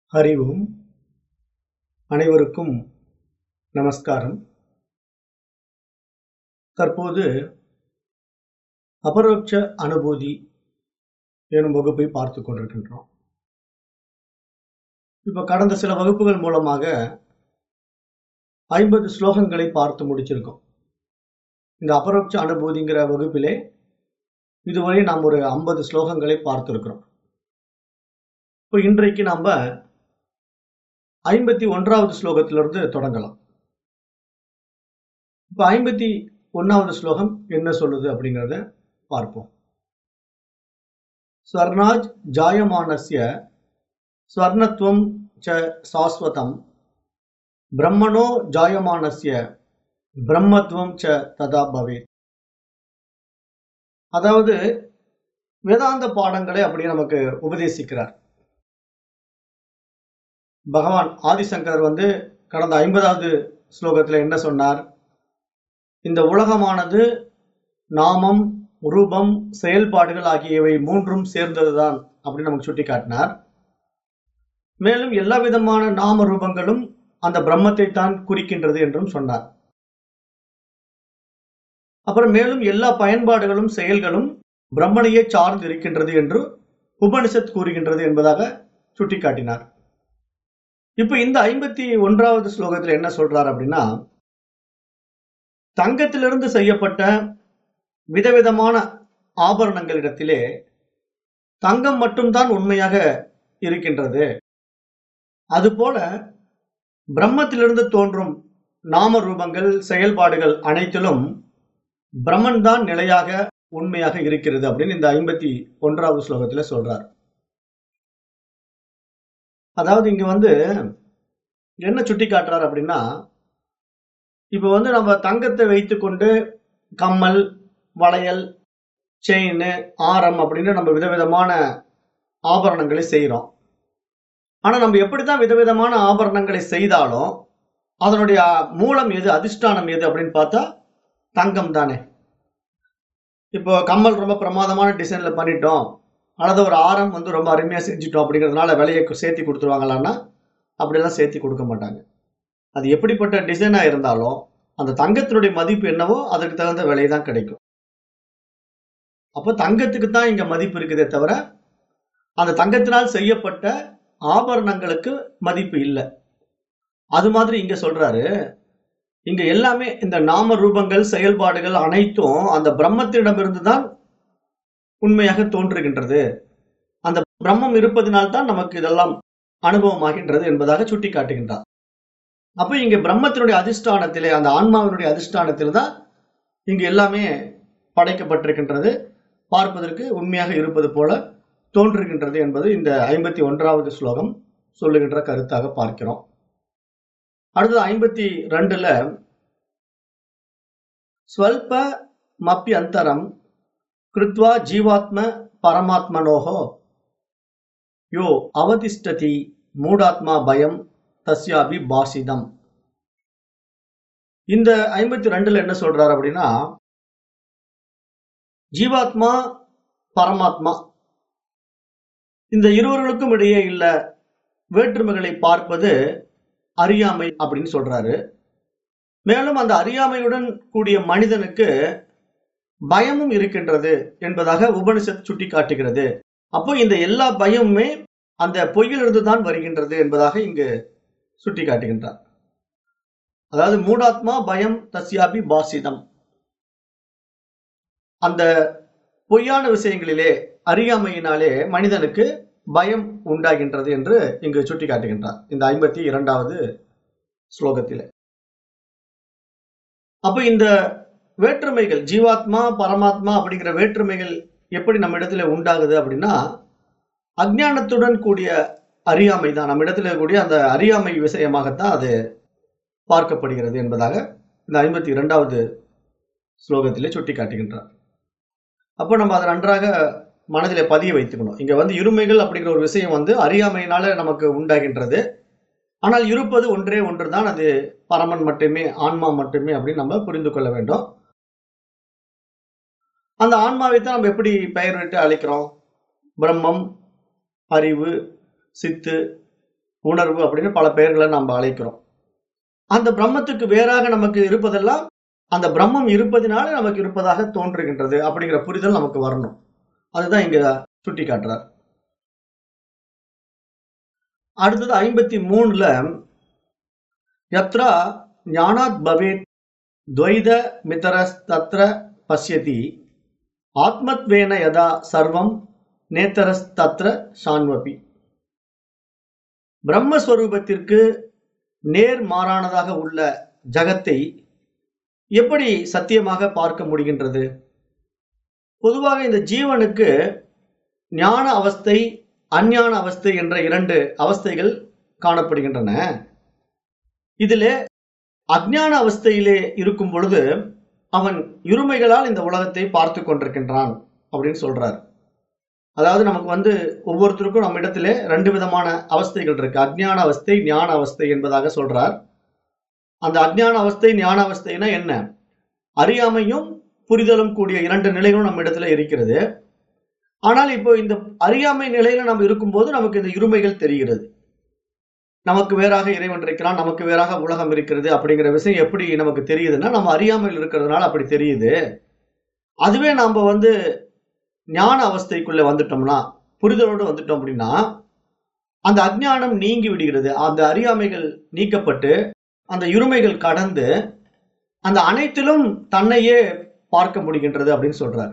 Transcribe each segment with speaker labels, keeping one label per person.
Speaker 1: ஹரி ஓம் அனைவருக்கும் நமஸ்காரம் தற்போது அபரோட்ச அனுபூதி எனும் வகுப்பை பார்த்து கொண்டிருக்கின்றோம் இப்போ கடந்த சில வகுப்புகள் மூலமாக ஐம்பது ஸ்லோகங்களை பார்த்து முடிச்சிருக்கோம் இந்த அபரோட்ச அனுபூதிங்கிற வகுப்பிலே இதுவரை நாம் ஒரு ஐம்பது ஸ்லோகங்களை பார்த்திருக்கிறோம் இப்போ இன்றைக்கு நாம் ஐம்பத்தி ஒன்றாவது ஸ்லோகத்திலிருந்து தொடங்கலாம் இப்போ ஐம்பத்தி ஒன்றாவது ஸ்லோகம் என்ன சொல்லுது அப்படிங்கிறத பார்ப்போம் ஸ்வர்ணாஜ் ஜாயமானஸ்ய ஸ்வர்ணத்துவம் ச சாஸ்வதம் பிரம்மணோ ஜாயமானஸ்ய பிரம்மத்துவம் ச ததா பவேத் அதாவது வேதாந்த பாடங்களை அப்படி நமக்கு உபதேசிக்கிறார் பகவான் ஆதிசங்கர் வந்து கடந்த ஐம்பதாவது ஸ்லோகத்தில் என்ன சொன்னார் இந்த உலகமானது நாமம் ரூபம் செயல்பாடுகள் ஆகியவை மூன்றும் சேர்ந்ததுதான் அப்படின்னு நமக்கு சுட்டி காட்டினார் மேலும் எல்லா விதமான நாம ரூபங்களும் அந்த பிரம்மத்தை தான் குறிக்கின்றது என்றும் சொன்னார் அப்புறம் மேலும் எல்லா பயன்பாடுகளும் செயல்களும் பிரம்மனையே சார்ந்து இருக்கின்றது என்று உபனிஷத் கூறுகின்றது என்பதாக சுட்டிக்காட்டினார் இப்ப இந்த ஐம்பத்தி ஒன்றாவது ஸ்லோகத்துல என்ன சொல்றார் அப்படின்னா தங்கத்திலிருந்து செய்யப்பட்ட விதவிதமான ஆபரணங்களிடத்திலே தங்கம் மட்டும்தான் உண்மையாக இருக்கின்றது அதுபோல பிரம்மத்திலிருந்து தோன்றும் நாம ரூபங்கள் செயல்பாடுகள் அனைத்திலும் பிரம்மன் தான் நிலையாக உண்மையாக இருக்கிறது அப்படின்னு இந்த ஐம்பத்தி ஒன்றாவது ஸ்லோகத்துல சொல்றார் அதாவது இங்க வந்து என்ன சுட்டி காட்டுறார் அப்படின்னா இப்ப வந்து நம்ம தங்கத்தை வைத்துக்கொண்டு கம்மல் வளையல் செயின் ஆரம் அப்படின்னு நம்ம விதவிதமான ஆபரணங்களை செய்கிறோம் ஆனா நம்ம எப்படித்தான் விதவிதமான ஆபரணங்களை செய்தாலும் அதனுடைய மூலம் எது அதிஷ்டானம் எது அப்படின்னு பார்த்தா தங்கம் தானே இப்போ கம்மல் ரொம்ப பிரமாதமான டிசைன்ல பண்ணிட்டோம் அல்லது ஒரு ஆரம் வந்து ரொம்ப அருமையாக செஞ்சுட்டோம் அப்படிங்கிறதுனால விலையை சேர்த்தி கொடுத்துருவாங்களான்னா அப்படிலாம் சேர்த்தி கொடுக்க மாட்டாங்க அது எப்படிப்பட்ட டிசைனாக இருந்தாலும் அந்த தங்கத்தினுடைய மதிப்பு என்னவோ அதற்கு தகுந்த விலை தான் கிடைக்கும் அப்போ தங்கத்துக்கு தான் இங்கே மதிப்பு இருக்குதே தவிர அந்த தங்கத்தினால் செய்யப்பட்ட ஆபரணங்களுக்கு மதிப்பு இல்லை அது மாதிரி இங்க சொல்றாரு இங்க எல்லாமே இந்த நாம ரூபங்கள் செயல்பாடுகள் அனைத்தும் அந்த பிரம்மத்திடமிருந்து தான் உண்மையாக தோன்றுகின்றது அந்த பிரம்மம் இருப்பதனால்தான் நமக்கு இதெல்லாம் அனுபவமாகின்றது என்பதாக சுட்டி காட்டுகின்றார் அப்ப இங்க பிரம்மத்தினுடைய அதிஷ்டானத்திலே அந்த ஆன்மாவினுடைய அதிஷ்டானத்தில் தான் இங்கு எல்லாமே படைக்கப்பட்டிருக்கின்றது பார்ப்பதற்கு உண்மையாக இருப்பது போல தோன்றுகின்றது என்பது இந்த ஐம்பத்தி ஒன்றாவது ஸ்லோகம் சொல்லுகின்ற கருத்தாக பார்க்கிறோம் அடுத்தது ஐம்பத்தி ரெண்டுல ஸ்வல்ப மப்பி அந்தரம் கிருத்வா ஜீவாத்ம பரமாத்மனோகோ யோ அவதிஷ்டதி மூடாத்மா பயம் தஸ்யாபி பாசிதம் இந்த ஐம்பத்தி ரெண்டுல என்ன சொல்றாரு அப்படின்னா ஜீவாத்மா பரமாத்மா இந்த இருவர்களுக்கும் இடையே இல்ல வேற்றுமைகளை பார்ப்பது அறியாமை அப்படின்னு சொல்றாரு மேலும் அந்த அறியாமையுடன் கூடிய மனிதனுக்கு பயமும் இருக்கின்றது என்பதாக உபனிஷத் சுட்டி காட்டுகிறது அப்போ இந்த எல்லா பயமுமே அந்த பொய்யிலிருந்து தான் வருகின்றது என்பதாக இங்கு சுட்டி காட்டுகின்றார் அதாவது மூடாத்மா பயம் தஸ்யாபி பாசிதம் அந்த பொய்யான விஷயங்களிலே அறியாமையினாலே மனிதனுக்கு பயம் உண்டாகின்றது என்று இங்கு சுட்டி காட்டுகின்றார் இந்த ஐம்பத்தி இரண்டாவது ஸ்லோகத்தில் அப்ப இந்த வேற்றுமைகள் ஜீவாத்மா பரமாத்மா அப்படிங்கிற வேற்றுமைகள் எப்படி நம்ம இடத்துல உண்டாகுது அப்படின்னா அஜ்ஞானத்துடன் கூடிய அறியாமை தான் நம்ம இடத்துல கூடிய அந்த அறியாமை விஷயமாகத்தான் அது பார்க்கப்படுகிறது என்பதாக இந்த ஐம்பத்தி இரண்டாவது ஸ்லோகத்திலே சுட்டி காட்டுகின்றார் அப்போ நம்ம அதை நன்றாக மனதிலே பதிய வைத்துக்கணும் இங்க வந்து இருமைகள் அப்படிங்கிற ஒரு விஷயம் வந்து அறியாமையினால நமக்கு உண்டாகின்றது ஆனால் இருப்பது ஒன்றே ஒன்று தான் அது பரமன் மட்டுமே ஆன்மா மட்டுமே அப்படின்னு நம்ம புரிந்து கொள்ள வேண்டும் அந்த ஆன்மாவை தான் நம்ம எப்படி பெயரிட்டு அழைக்கிறோம் பிரம்மம் அறிவு சித்து உணர்வு அப்படின்னு பல பெயர்களை நம்ம அழைக்கிறோம் அந்த பிரம்மத்துக்கு வேறாக நமக்கு இருப்பதெல்லாம் அந்த பிரம்மம் இருப்பதினால நமக்கு இருப்பதாக தோன்றுகின்றது அப்படிங்கிற புரிதல் நமக்கு வரணும் அதுதான் இங்க சுட்டி காட்டுறார் அடுத்தது ஐம்பத்தி மூணுல யத்ரா ஞானாத் பவேத் துவைத மிதரஸ் தத்ர பசியதி ஆத்மத்வேன யதா சர்வம் நேத்தரஸ் தத்ர சான்வபி பிரம்மஸ்வரூபத்திற்கு நேர் மாறானதாக உள்ள ஜகத்தை எப்படி சத்தியமாக பார்க்க முடிகின்றது பொதுவாக இந்த ஜீவனுக்கு ஞான அவஸ்தை அஞ்ஞான அவஸ்தை என்ற இரண்டு அவஸ்தைகள் காணப்படுகின்றன இதிலே அஜ்ஞான அவஸ்தையிலே இருக்கும் பொழுது அவன் இருமைகளால் இந்த உலகத்தை பார்த்து கொண்டிருக்கின்றான் அப்படின்னு சொல்றார் அதாவது நமக்கு வந்து ஒவ்வொருத்தருக்கும் நம்ம இடத்துல ரெண்டு விதமான அவஸ்தைகள் இருக்கு அஜ்ஞான அவஸ்தை ஞான அவஸ்தை என்பதாக சொல்றார் அந்த அஜ்ஞான அவஸ்தை ஞான அவஸ்தைனா என்ன அறியாமையும் புரிதலும் கூடிய இரண்டு நிலைகளும் நம்ம இடத்துல இருக்கிறது ஆனால் இப்போ இந்த அறியாமை நிலையில நம்ம இருக்கும்போது நமக்கு இந்த இருமைகள் தெரிகிறது நமக்கு வேறாக இறைவன் இருக்கிறான் நமக்கு வேறாக உலகம் இருக்கிறது அப்படிங்கிற விஷயம் எப்படி நமக்கு தெரியுதுன்னா நம்ம அறியாமையில் இருக்கிறதுனால அப்படி தெரியுது அதுவே நாம வந்து ஞான அவஸ்தைக்குள்ள வந்துட்டோம்னா புரிதலோடு வந்துட்டோம் அப்படின்னா அந்த அஜ்ஞானம் நீங்கி விடுகிறது அந்த அறியாமைகள் நீக்கப்பட்டு அந்த இருமைகள் கடந்து அந்த அனைத்திலும் தன்னையே பார்க்க முடிகின்றது அப்படின்னு சொல்றாரு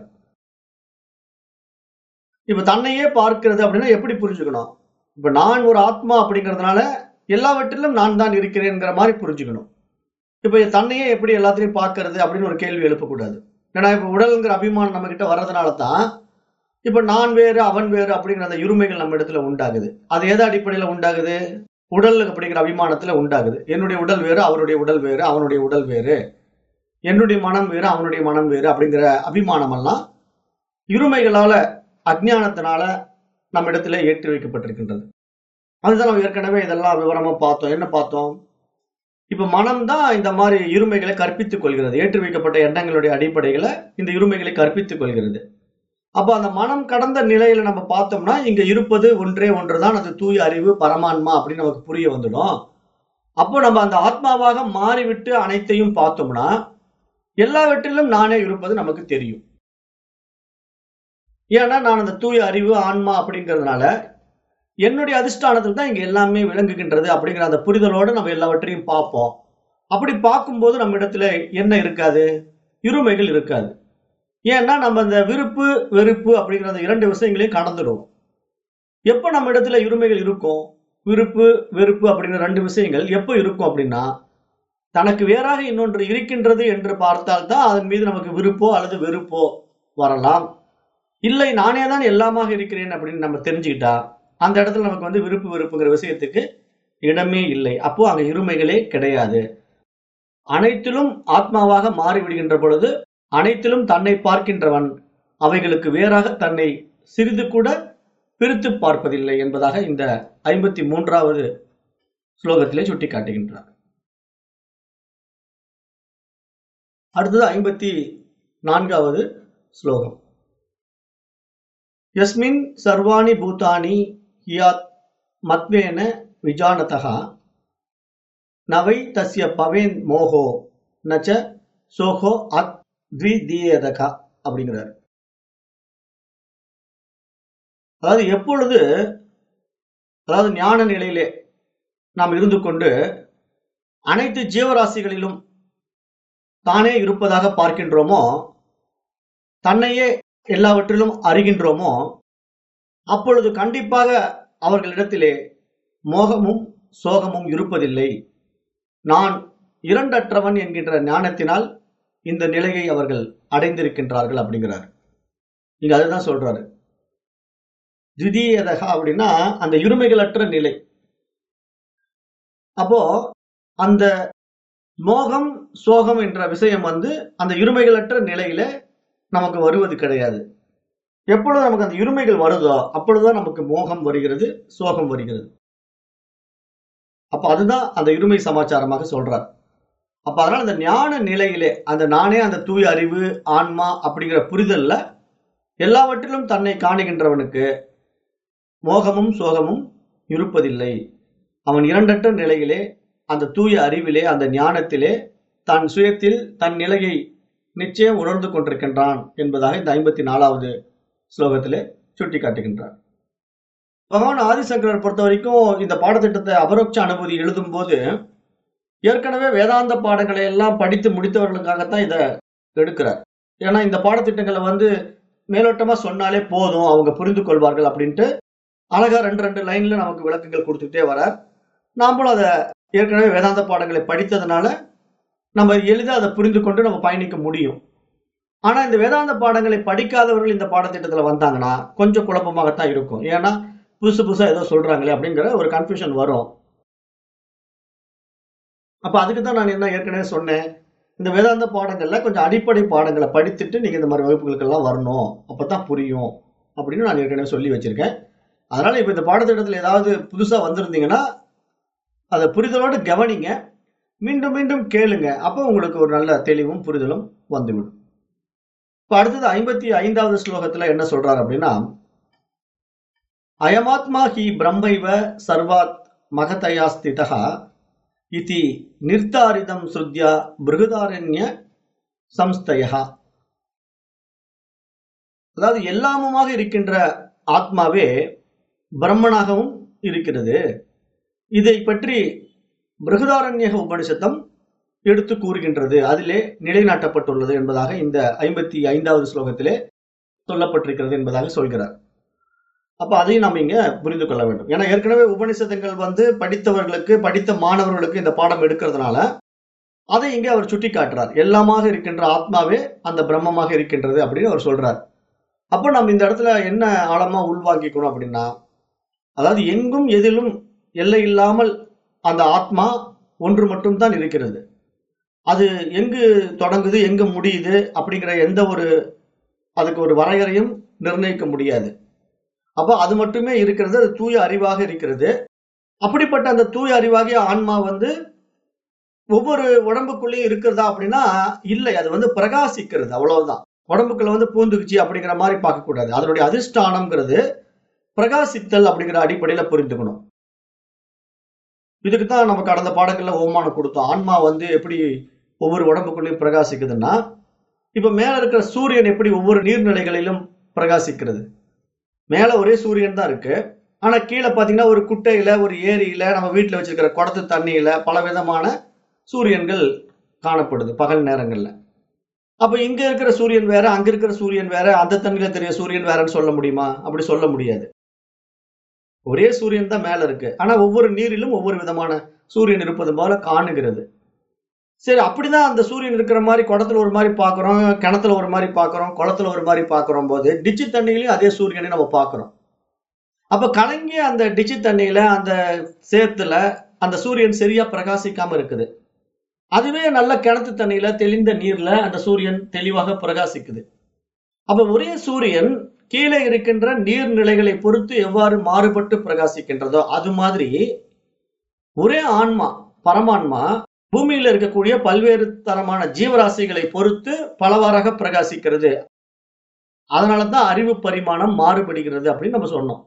Speaker 1: இப்ப தன்னையே பார்க்கிறது அப்படின்னா எப்படி புரிஞ்சுக்கணும் இப்ப நான் ஒரு ஆத்மா அப்படிங்கிறதுனால எல்லாவற்றிலும் நான் தான் இருக்கிறேங்கிற மாதிரி புரிஞ்சுக்கணும் இப்ப தன்னையே எப்படி எல்லாத்தையும் பார்க்கறது அப்படின்னு ஒரு கேள்வி எழுப்பக்கூடாது ஏன்னா இப்ப உடல்ங்கிற அபிமானம் நம்ம கிட்ட வர்றதுனால தான் இப்ப நான் வேறு அவன் வேறு அப்படிங்கிற அந்த இருமைகள் நம்ம இடத்துல உண்டாகுது அது எது அடிப்படையில உண்டாகுது உடல் அப்படிங்கிற அபிமானத்துல உண்டாகுது என்னுடைய உடல் வேறு அவருடைய உடல் வேறு அவனுடைய உடல் வேறு என்னுடைய மனம் வேறு அவனுடைய மனம் வேறு அப்படிங்கிற அபிமானம் எல்லாம் இருமைகளால அஜ்ஞானத்தினால நம்ம இடத்துல ஏற்றி வைக்கப்பட்டிருக்கின்றது அதுதான் நம்ம ஏற்கனவே இதெல்லாம் விவரமா பார்த்தோம் என்ன பார்த்தோம் இப்ப மனம் தான் இந்த மாதிரி இருமைகளை கற்பித்துக் கொள்கிறது ஏற்றி வைக்கப்பட்ட எண்ணங்களுடைய அடிப்படைகளை இந்த இருமைகளை கற்பித்துக் கொள்கிறது அப்ப அந்த மனம் கடந்த நிலையில நம்ம பார்த்தோம்னா இங்க இருப்பது ஒன்றே ஒன்றுதான் அது தூய அறிவு பரமான்மா அப்படின்னு நமக்கு புரிய வந்துடும் அப்போ நம்ம அந்த ஆத்மாவாக மாறிவிட்டு அனைத்தையும் பார்த்தோம்னா எல்லாவற்றிலும் நானே இருப்பது நமக்கு தெரியும் ஏன்னா நான் அந்த தூய அறிவு ஆன்மா அப்படிங்கிறதுனால என்னுடைய அதிஷ்டானத்தில் தான் இங்க எல்லாமே விளங்குகின்றது அப்படிங்கிற அந்த புரிதலோடு நம்ம எல்லாவற்றையும் பார்ப்போம் அப்படி பார்க்கும்போது நம்ம இடத்துல என்ன இருக்காது இருமைகள் இருக்காது ஏன்னா நம்ம அந்த விருப்பு வெறுப்பு அப்படிங்கிற அந்த இரண்டு விஷயங்களையும் கடந்துடுவோம் எப்போ நம்ம இடத்துல இருமைகள் இருக்கும் விருப்பு வெறுப்பு அப்படிங்கிற ரெண்டு விஷயங்கள் எப்போ இருக்கும் அப்படின்னா தனக்கு வேறாக இன்னொன்று இருக்கின்றது என்று பார்த்தால்தான் அதன் மீது நமக்கு விருப்போ அல்லது வெறுப்போ வரலாம் இல்லை நானே தான் எல்லாமாக இருக்கிறேன் அப்படின்னு நம்ம தெரிஞ்சுக்கிட்டா அந்த இடத்துல நமக்கு வந்து விருப்பு வெறுப்புங்கிற விஷயத்துக்கு இடமே இல்லை அப்போ அங்க இருமைகளே கிடையாது அனைத்திலும் ஆத்மாவாக மாறிவிடுகின்ற பொழுது அனைத்திலும் தன்னை பார்க்கின்றவன் அவைகளுக்கு வேறாக தன்னை சிறிது கூட பிரித்து பார்ப்பதில்லை என்பதாக இந்த ஐம்பத்தி மூன்றாவது ஸ்லோகத்திலே சுட்டி காட்டுகின்றார் அடுத்தது ஐம்பத்தி நான்காவது ஸ்லோகம் யஸ்மின் சர்வாணி பூதானி ஹியாத் மத்வேன விஜானதா நவை தஸ்ய பவேன் மோகோ நச்ச சோகோ அத் த்விதீயதகா அப்படிங்கிறார் அதாவது எப்பொழுது அதாவது ஞான நிலையிலே நாம் இருந்து கொண்டு அனைத்து ஜீவராசிகளிலும் தானே இருப்பதாக பார்க்கின்றோமோ தன்னையே எல்லாவற்றிலும் அறிகின்றோமோ அப்பொழுது கண்டிப்பாக அவர்களிடத்திலே மோகமும் சோகமும் இருப்பதில்லை நான் இரண்டற்றவன் என்கின்ற ஞானத்தினால் இந்த நிலையை அவர்கள் அடைந்திருக்கின்றார்கள் அப்படிங்கிறார் இங்க அதுதான் சொல்றாரு திதீயதகா அப்படின்னா அந்த இருமைகளற்ற நிலை அப்போ அந்த மோகம் சோகம் என்ற விஷயம் வந்து அந்த இருமைகளற்ற நிலையில நமக்கு வருவது கிடையாது எப்பொழுது நமக்கு அந்த இருமைகள் வருதோ அப்பொழுதுதான் நமக்கு மோகம் வருகிறது சோகம் வருகிறது அப்ப அதுதான் அந்த இருமை சமாச்சாரமாக சொல்றார் அப்ப அதனால அந்த ஞான நிலையிலே அந்த நானே அந்த தூய அறிவு ஆன்மா அப்படிங்கிற புரிதல்ல எல்லாவற்றிலும் தன்னை காணுகின்றவனுக்கு மோகமும் சோகமும் இருப்பதில்லை அவன் இரண்டற்ற நிலையிலே அந்த தூய அறிவிலே அந்த ஞானத்திலே தன் சுயத்தில் தன் நிலையை நிச்சயம் உணர்ந்து கொண்டிருக்கின்றான் என்பதாக இந்த ஐம்பத்தி நாலாவது ஸ்லோகத்திலே சுட்டி காட்டுகின்றார் பகவான் ஆதிசங்கரர் பொறுத்த வரைக்கும் இந்த பாடத்திட்டத்தை அபரோட்ச அனுபூதி எழுதும்போது ஏற்கனவே வேதாந்த பாடங்களை எல்லாம் படித்து முடித்தவர்களுக்காகத்தான் இதை எடுக்கிறார் ஏன்னா இந்த பாடத்திட்டங்களை வந்து மேலோட்டமா சொன்னாலே போதும் அவங்க புரிந்து கொள்வார்கள் அப்படின்ட்டு அழகா ரெண்டு ரெண்டு லைன்ல நமக்கு விளக்கங்கள் கொடுத்துட்டே வரார் நாமளும் அதை ஏற்கனவே வேதாந்த பாடங்களை படித்ததுனால நம்ம எளிதாக அதை புரிந்து கொண்டு நம்ம பயணிக்க முடியும் ஆனா இந்த வேதாந்த பாடங்களை படிக்காதவர்கள் இந்த பாடத்திட்டத்துல வந்தாங்கன்னா கொஞ்சம் குழப்பமாகத்தான் இருக்கும் ஏன்னா புதுசு புதுசா ஏதோ சொல்றாங்களே அப்படிங்கிற ஒரு கன்ஃபியூஷன் வரும் அப்ப அதுக்கு தான் நான் என்ன ஏற்கனவே சொன்னேன் இந்த வேதாந்த பாடங்கள்ல கொஞ்சம் அடிப்படை பாடங்களை படித்துட்டு நீங்க இந்த மாதிரி வகுப்புகளுக்கெல்லாம் வரணும் அப்பதான் புரியும் அப்படின்னு நான் ஏற்கனவே சொல்லி வச்சிருக்கேன் அதனால இப்ப இந்த பாடத்திட்டத்துல ஏதாவது புதுசா வந்திருந்தீங்கன்னா அதை புரிதலோடு கவனிங்க மீண்டும் மீண்டும் கேளுங்க அப்போ உங்களுக்கு ஒரு நல்ல தெளிவும் புரிதலும் வந்துவிடும் இப்ப அடுத்தது ஐம்பத்தி ஐந்தாவது ஸ்லோகத்துல என்ன சொல்றாரு அப்படின்னா அயமாத்மா ஹி பிரம்மைவ சர்வாத் மகதயா ஸ்திதா இதி நிர்தாரிதம் ஸ்ருத்யா பிருகதாரண்ய சம்ஸ்தயா அதாவது எல்லாமுமாக இருக்கின்ற ஆத்மாவே பிரம்மனாகவும் இருக்கிறது இதை பற்றி பிருகதாரண்யக உபனிஷத்தம் எடுத்து கூறுகின்றது அதிலே நிலைநாட்டப்பட்டுள்ளது என்பதாக இந்த ஐம்பத்தி ஐந்தாவது ஸ்லோகத்திலே சொல்லப்பட்டிருக்கிறது என்பதாக சொல்கிறார் அப்ப அதையும் நாம் இங்க புரிந்து கொள்ள வேண்டும் ஏன்னா ஏற்கனவே உபனிஷதங்கள் வந்து படித்தவர்களுக்கு படித்த மாணவர்களுக்கு இந்த பாடம் எடுக்கிறதுனால அதை இங்கே அவர் சுட்டி காட்டுறார் எல்லாமாக இருக்கின்ற ஆத்மாவே அந்த பிரம்மமாக இருக்கின்றது அப்படின்னு அவர் சொல்றார் அப்போ நம்ம இந்த இடத்துல என்ன ஆழமா உள்வாங்கிக்கணும் அப்படின்னா அதாவது எங்கும் எதிலும் எல்லை இல்லாமல் அந்த ஆத்மா ஒன்று மட்டும்தான் இருக்கிறது அது எங்கு தொடங்குது எங்கு முடியுது அப்படிங்கிற எந்த ஒரு அதுக்கு ஒரு வரையறையும் நிர்ணயிக்க முடியாது அப்போ அது மட்டுமே இருக்கிறது அது தூய அறிவாக இருக்கிறது அப்படிப்பட்ட அந்த தூய அறிவாகிய ஆன்மா வந்து ஒவ்வொரு உடம்புக்குள்ளேயும் இருக்கிறதா அப்படின்னா இல்லை அது வந்து பிரகாசிக்கிறது அவ்வளவுதான் உடம்புக்குள்ள வந்து பூந்துக்குச்சு அப்படிங்கிற மாதிரி பார்க்கக்கூடாது அதனுடைய அதிஷ்டானம்ங்கிறது பிரகாசித்தல் அப்படிங்கிற அடிப்படையில புரிந்துக்கணும் இதுக்கு தான் நம்ம கடந்த பாடங்கள்ல ஓமானம் கொடுத்தோம் ஆன்மா வந்து எப்படி ஒவ்வொரு உடம்புக்குள்ளேயும் பிரகாசிக்குதுன்னா இப்ப மேல இருக்கிற சூரியன் எப்படி ஒவ்வொரு நீர்நிலைகளிலும் பிரகாசிக்கிறது மேல ஒரே சூரியன் தான் இருக்கு ஆனா கீழே பாத்தீங்கன்னா ஒரு குட்டையில ஒரு ஏரியில நம்ம வீட்டுல வச்சிருக்கிற குடத்து தண்ணியில பல விதமான சூரியன்கள் காணப்படுது பகல் நேரங்கள்ல அப்ப இங்க இருக்கிற சூரியன் வேற அங்க இருக்கிற சூரியன் வேற அந்த தண்ணியில தெரிய சூரியன் வேறன்னு சொல்ல முடியுமா அப்படி சொல்ல முடியாது ஒரே சூரியன் தான் மேல இருக்கு ஆனா ஒவ்வொரு நீரிலும் ஒவ்வொரு விதமான சூரியன் இருப்பது போல காணுகிறது சரி அப்படிதான் அந்த சூரியன் இருக்கிற மாதிரி குடத்துல ஒரு மாதிரி பாக்குறோம் கிணத்துல ஒரு மாதிரி பாக்குறோம் குளத்துல ஒரு மாதிரி பாக்குறோம் போது டிச்சு தண்ணியிலையும் அதே சூரியனை நம்ம பாக்குறோம் அப்ப கலங்கிய அந்த டிச்சு தண்ணியில அந்த சேத்துல அந்த சூரியன் சரியா பிரகாசிக்காம இருக்குது அதுவே நல்ல கிணத்து தண்ணியில தெளிந்த நீர்ல அந்த சூரியன் தெளிவாக பிரகாசிக்குது அப்ப ஒரே சூரியன் கீழே இருக்கின்ற நீர்நிலைகளை பொறுத்து எவ்வாறு மாறுபட்டு பிரகாசிக்கின்றதோ அது மாதிரி ஒரே ஆன்மா பரமான்மா பூமியில இருக்கக்கூடிய பல்வேறு தரமான ஜீவராசிகளை பொறுத்து பலவாறாக பிரகாசிக்கிறது அதனாலதான் அறிவு பரிமாணம் மாறுபடுகிறது அப்படின்னு நம்ம சொன்னோம்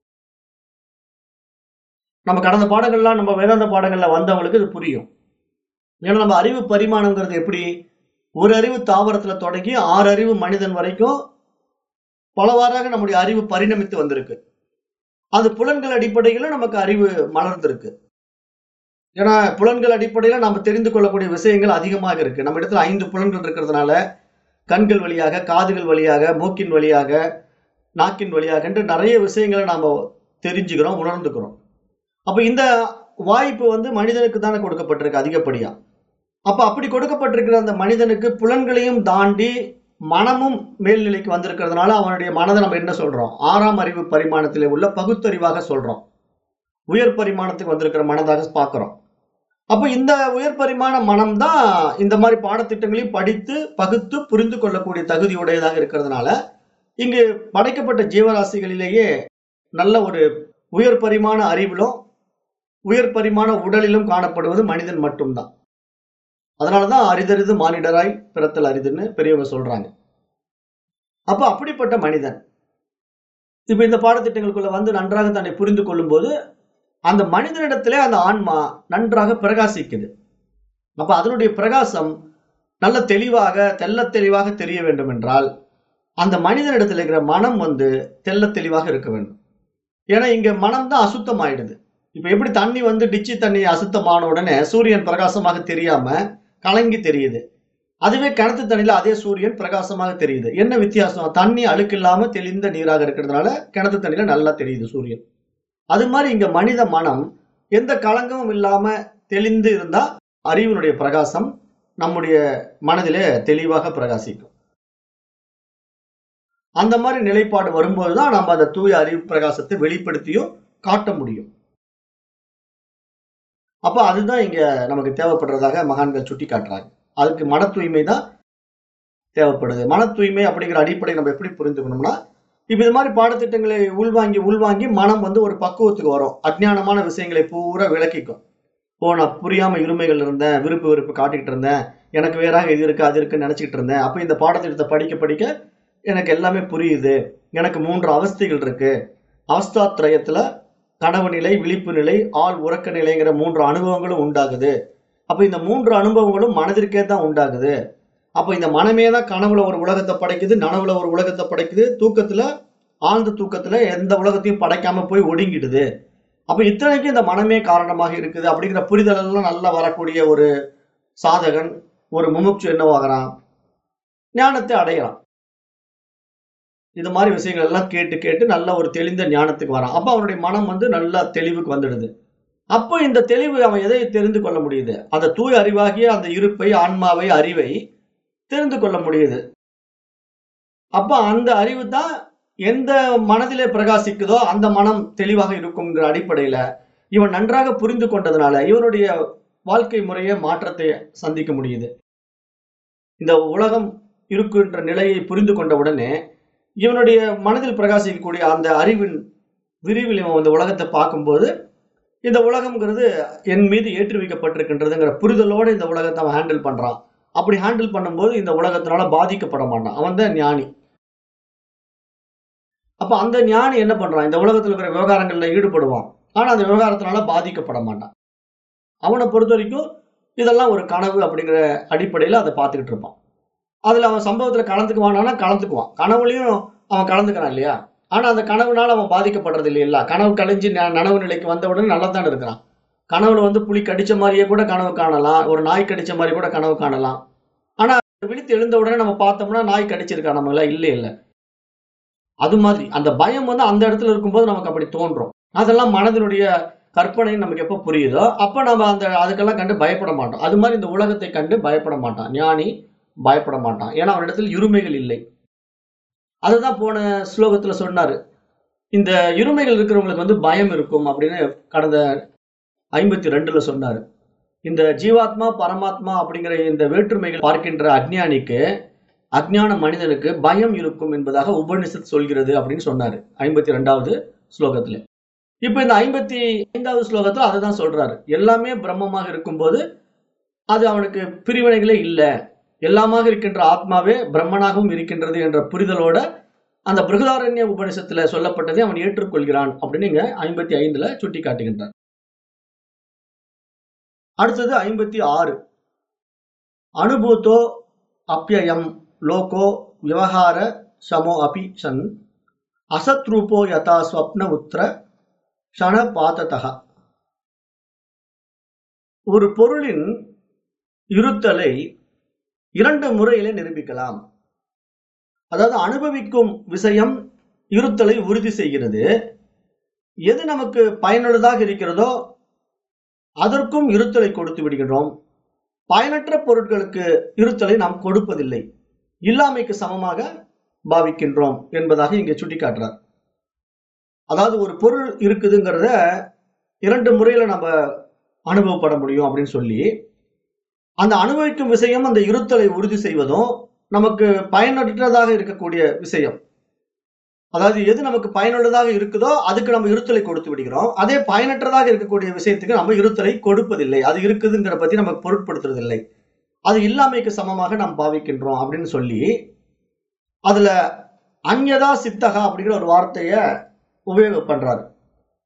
Speaker 1: நம்ம கடந்த பாடங்கள்லாம் நம்ம வேதாந்த பாடங்கள்ல வந்தவங்களுக்கு இது புரியும் ஏன்னா நம்ம அறிவு பரிமாணம்ங்கிறது எப்படி ஒரு அறிவு தாவரத்துல தொடங்கி ஆறு அறிவு மனிதன் வரைக்கும் பலவாறாக நம்முடைய அறிவு பரிணமித்து வந்திருக்கு அது புலன்கள் அடிப்படையில நமக்கு அறிவு மலர்ந்திருக்கு ஏன்னா புலன்கள் அடிப்படையில நம்ம தெரிந்து கொள்ளக்கூடிய விஷயங்கள் அதிகமாக இருக்கு நம்ம இடத்துல ஐந்து புலன்கள் இருக்கிறதுனால கண்கள் வழியாக காதுகள் வழியாக மூக்கின் வழியாக நாக்கின் வழியாக என்று நிறைய விஷயங்களை நாம தெரிஞ்சுக்கிறோம் உணர்ந்துக்கிறோம் அப்ப இந்த வாய்ப்பு வந்து மனிதனுக்கு தானே கொடுக்கப்பட்டிருக்கு அதிகப்படியா அப்ப அப்படி கொடுக்கப்பட்டிருக்கிற அந்த மனிதனுக்கு புலன்களையும் தாண்டி மனமும் மேல்நிலைக்கு வந்திருக்கிறதுனால அவனுடைய மனதை நம்ம என்ன சொல்றோம் ஆறாம் அறிவு பரிமாணத்திலே உள்ள பகுத்தறிவாக சொல்றோம் உயர் பரிமாணத்துக்கு வந்திருக்கிற மனதாக பார்க்கிறோம் அப்போ இந்த உயர் பரிமாண மனம் தான் இந்த மாதிரி பாடத்திட்டங்களையும் படித்து பகுத்து புரிந்து கொள்ளக்கூடிய தகுதி உடையதாக இருக்கிறதுனால இங்கு படைக்கப்பட்ட ஜீவராசிகளிலேயே நல்ல ஒரு உயர் பரிமாண அறிவிலும் உயர் பரிமாண உடலிலும் காணப்படுவது மனிதன் மட்டும்தான் அதனாலதான் அரிதறிது மானிடராய் பிறத்தல் அரிதுன்னு பெரியவங்க சொல்றாங்க அப்ப அப்படிப்பட்ட மனிதன் இப்ப இந்த பாடத்திட்டங்களுக்குள்ள வந்து நன்றாக தன்னை புரிந்து கொள்ளும் போது அந்த மனிதனிடத்திலே அந்த ஆன்மா நன்றாக பிரகாசிக்குது அப்ப அதனுடைய பிரகாசம் நல்ல தெளிவாக தெள்ள தெளிவாக தெரிய வேண்டும் என்றால் அந்த மனிதனிடத்தில் இருக்கிற மனம் வந்து தெள்ள தெளிவாக இருக்க வேண்டும் ஏன்னா இங்க மனம் தான் அசுத்தம் ஆயிடுது இப்ப எப்படி தண்ணி வந்து டிச்சி தண்ணி அசுத்தமான உடனே சூரியன் பிரகாசமாக தெரியாம கலங்கி தெரியுது அதுவே கிணத்து தண்ணியில அதே சூரியன் பிரகாசமாக தெரியுது என்ன வித்தியாசம் தண்ணி அழுக்கு இல்லாம தெளிந்த நீராக இருக்கிறதுனால கிணத்து தண்ணியில நல்லா தெரியுது சூரியன் அது மாதிரி இங்க மனித மனம் எந்த களங்கமும் இல்லாம தெளிந்து இருந்தா அறிவினுடைய பிரகாசம் நம்முடைய மனதிலே தெளிவாக பிரகாசிக்கும் அந்த மாதிரி நிலைப்பாடு வரும்போதுதான் நம்ம அந்த தூய அறிவு பிரகாசத்தை வெளிப்படுத்தியும் காட்ட முடியும் அப்ப அதுதான் இங்க நமக்கு தேவைப்படுறதாக மகான்கள் சுட்டி காட்டுறாங்க அதுக்கு மன தூய்மை தான் தேவைப்படுது மன தூய்மை அப்படிங்கிற அடிப்படை நம்ம எப்படி புரிந்துக்கணும்னா இப்ப இது மாதிரி பாடத்திட்டங்களை உள்வாங்கி உள்வாங்கி மனம் வந்து ஒரு பக்குவத்துக்கு வரும் அஜ்ஞானமான விஷயங்களை பூரா விளக்கிக்கும் ஓ நான் புரியாம இருமைகள் இருந்தேன் விருப்பு வெறுப்பு காட்டிக்கிட்டு இருந்தேன் எனக்கு வேறாக இது இருக்கு அது இருக்குன்னு நினைச்சிட்டு இருந்தேன் அப்ப இந்த பாடத்திட்டத்தை படிக்க படிக்க எனக்கு எல்லாமே புரியுது எனக்கு மூன்று அவஸ்தைகள் இருக்கு அவஸ்தாத்ரயத்துல கனவு நிலை விழிப்பு நிலை ஆள் உறக்க நிலைங்கிற மூன்று அனுபவங்களும் உண்டாகுது அப்ப இந்த மூன்று அனுபவங்களும் மனதிற்கே தான் உண்டாகுது அப்ப இந்த மனமே தான் கனவுல ஒரு உலகத்தை படைக்குது நனவுல ஒரு உலகத்தை படைக்குது தூக்கத்துல ஆழ்ந்த தூக்கத்துல எந்த உலகத்தையும் படைக்காம போய் ஒடுங்கிடுது அப்ப இத்தனைக்கும் இந்த மனமே காரணமாக இருக்குது அப்படிங்கிற புரிதல் எல்லாம் நல்லா வரக்கூடிய ஒரு சாதகன் ஒரு முமுட்சு என்னவாகிறான் ஞானத்தை அடையறான் இது மாதிரி விஷயங்கள் எல்லாம் கேட்டு கேட்டு நல்ல ஒரு தெளிந்த ஞானத்துக்கு வரான் அப்ப அவனுடைய மனம் வந்து நல்லா தெளிவுக்கு வந்துடுது அப்போ இந்த தெளிவு அவன் எதை தெரிந்து கொள்ள முடியுது அந்த தூய அறிவாகிய அந்த இருப்பை ஆன்மாவை அறிவை தெரிந்து கொள்ள முடியுது அப்ப அந்த அறிவு தான் எந்த மனதிலே பிரகாசிக்குதோ அந்த மனம் தெளிவாக இருக்குங்கிற அடிப்படையில இவன் நன்றாக புரிந்து கொண்டதுனால இவனுடைய வாழ்க்கை முறைய மாற்றத்தை சந்திக்க முடியுது இந்த உலகம் இருக்கின்ற நிலையை புரிந்து கொண்ட உடனே இவனுடைய மனதில் பிரகாசிக்கக்கூடிய அந்த அறிவின் விரிவில் இவன் இந்த உலகத்தை பார்க்கும்போது இந்த உலகம்ங்கிறது என் மீது ஏற்றி வைக்கப்பட்டிருக்கின்றதுங்கிற புரிதலோட இந்த உலகத்தை அவன் ஹேண்டில் பண்றான் அப்படி ஹேண்டில் பண்ணும்போது இந்த உலகத்தினால பாதிக்கப்பட மாட்டான் அவன் தான் ஞானி அப்ப அந்த ஞானி என்ன பண்றான் இந்த உலகத்துல இருக்கிற விவகாரங்கள்ல ஈடுபடுவான் ஆனா அந்த விவகாரத்தினால பாதிக்கப்பட மாட்டான் அவனை பொறுத்த வரைக்கும் இதெல்லாம் ஒரு கனவு அப்படிங்கிற அடிப்படையில அதை பார்த்துக்கிட்டு இருப்பான் அதுல அவன் சம்பவத்துல கலந்துக்குவானா கலந்துக்குவான் கனவுலையும் அவன் கலந்துக்கிறான் இல்லையா ஆனா அந்த கனவுனால அவன் பாதிக்கப்படுறது இல்லையில்ல கனவு கழிஞ்சு ந- நனவு நிலைக்கு வந்த உடனே நல்லா தான் இருக்கிறான் கனவுல வந்து புலி கடிச்ச மாதிரியே கூட கனவு காணலாம் ஒரு நாய் கடிச்ச மாதிரி கூட கனவு காணலாம் ஆனா விழித்து எழுந்த உடனே நம்ம பார்த்தோம்னா நாய் கடிச்சிருக்கா நம்மள இல்ல இல்ல அது மாதிரி அந்த பயம் வந்து அந்த இடத்துல இருக்கும்போது நமக்கு அப்படி தோன்றும் அதெல்லாம் மனதினுடைய கற்பனை நமக்கு எப்போ புரியுதோ அப்ப நம்ம அந்த அதுக்கெல்லாம் கண்டு பயப்பட மாட்டோம் அது மாதிரி இந்த உலகத்தை கண்டு பயப்பட மாட்டான் ஞானி பயப்பட மாட்டான் ஏன்னா அவனிடத்தில் இருமைகள் இல்லை அதுதான் போன ஸ்லோகத்துல சொன்னாரு இந்த இருமைகள் இருக்கிறவங்களுக்கு வந்து பயம் இருக்கும் அப்படின்னு கடந்த ஐம்பத்தி ரெண்டுல சொன்னாரு இந்த ஜீவாத்மா பரமாத்மா அப்படிங்கிற இந்த வேற்றுமைகள் பார்க்கின்ற அஜ்ஞானிக்கு அஜ்ஞான மனிதனுக்கு பயம் இருக்கும் என்பதாக உபனிஷத் சொல்கிறது அப்படின்னு சொன்னாரு ஐம்பத்தி ரெண்டாவது ஸ்லோகத்துல இப்ப இந்த ஐம்பத்தி ஐந்தாவது ஸ்லோகத்துல அதை தான் சொல்றாரு எல்லாமே பிரம்மமாக இருக்கும்போது அது அவனுக்கு பிரிவினைகளே இல்லை எல்லாமாக இருக்கின்ற ஆத்மாவே பிரம்மனாகவும் இருக்கின்றது என்ற புரிதலோட அந்த பிருகதாரண்ய உபனிஷத்துல சொல்லப்பட்டதை அவன் ஏற்றுக்கொள்கிறான் அப்படின்னு இங்க ஐம்பத்தி ஐந்துல சுட்டி காட்டுகின்றார் அடுத்தது ஐம்பத்தி ஆறு அனுபூத்தோ அப்பியம் லோகோ விவகார சமோ அபி சன் அசத்ரூபோ யதா ஸ்வப்ன உத்திர க்ஷண பாததக ஒரு பொருளின் இருத்தலை இரண்டு முறையில நிரூபிக்கலாம் அதாவது அனுபவிக்கும் விஷயம் இருத்தலை உறுதி செய்கிறது எது நமக்கு பயனுள்ளதாக இருக்கிறதோ அதற்கும் இருத்தலை கொடுத்து விடுகின்றோம் பயனற்ற பொருட்களுக்கு இருத்தலை நாம் கொடுப்பதில்லை இல்லாமைக்கு சமமாக பாவிக்கின்றோம் என்பதாக இங்கே சுட்டிக்காட்டுறார் அதாவது ஒரு பொருள் இருக்குதுங்கிறத இரண்டு முறையில நம்ம அனுபவப்பட முடியும் அப்படின்னு சொல்லி அந்த அனுபவிக்கும் விஷயம் அந்த இருத்தலை உறுதி செய்வதும் நமக்கு பயனற்றதாக இருக்கக்கூடிய விஷயம் அதாவது எது நமக்கு பயனுள்ளதாக இருக்குதோ அதுக்கு நம்ம இருத்தலை கொடுத்து விடுகிறோம் அதே பயனற்றதாக இருக்கக்கூடிய விஷயத்துக்கு நம்ம இருத்தலை கொடுப்பதில்லை அது இருக்குதுங்கிற பத்தி நம்ம பொருட்படுத்துறதில்லை அது இல்லாமைக்கு சமமாக நாம் பாவிக்கின்றோம் அப்படின்னு சொல்லி அதுல அந்யதா சித்தகா அப்படிங்கிற ஒரு வார்த்தைய உபயோகம் பண்றாரு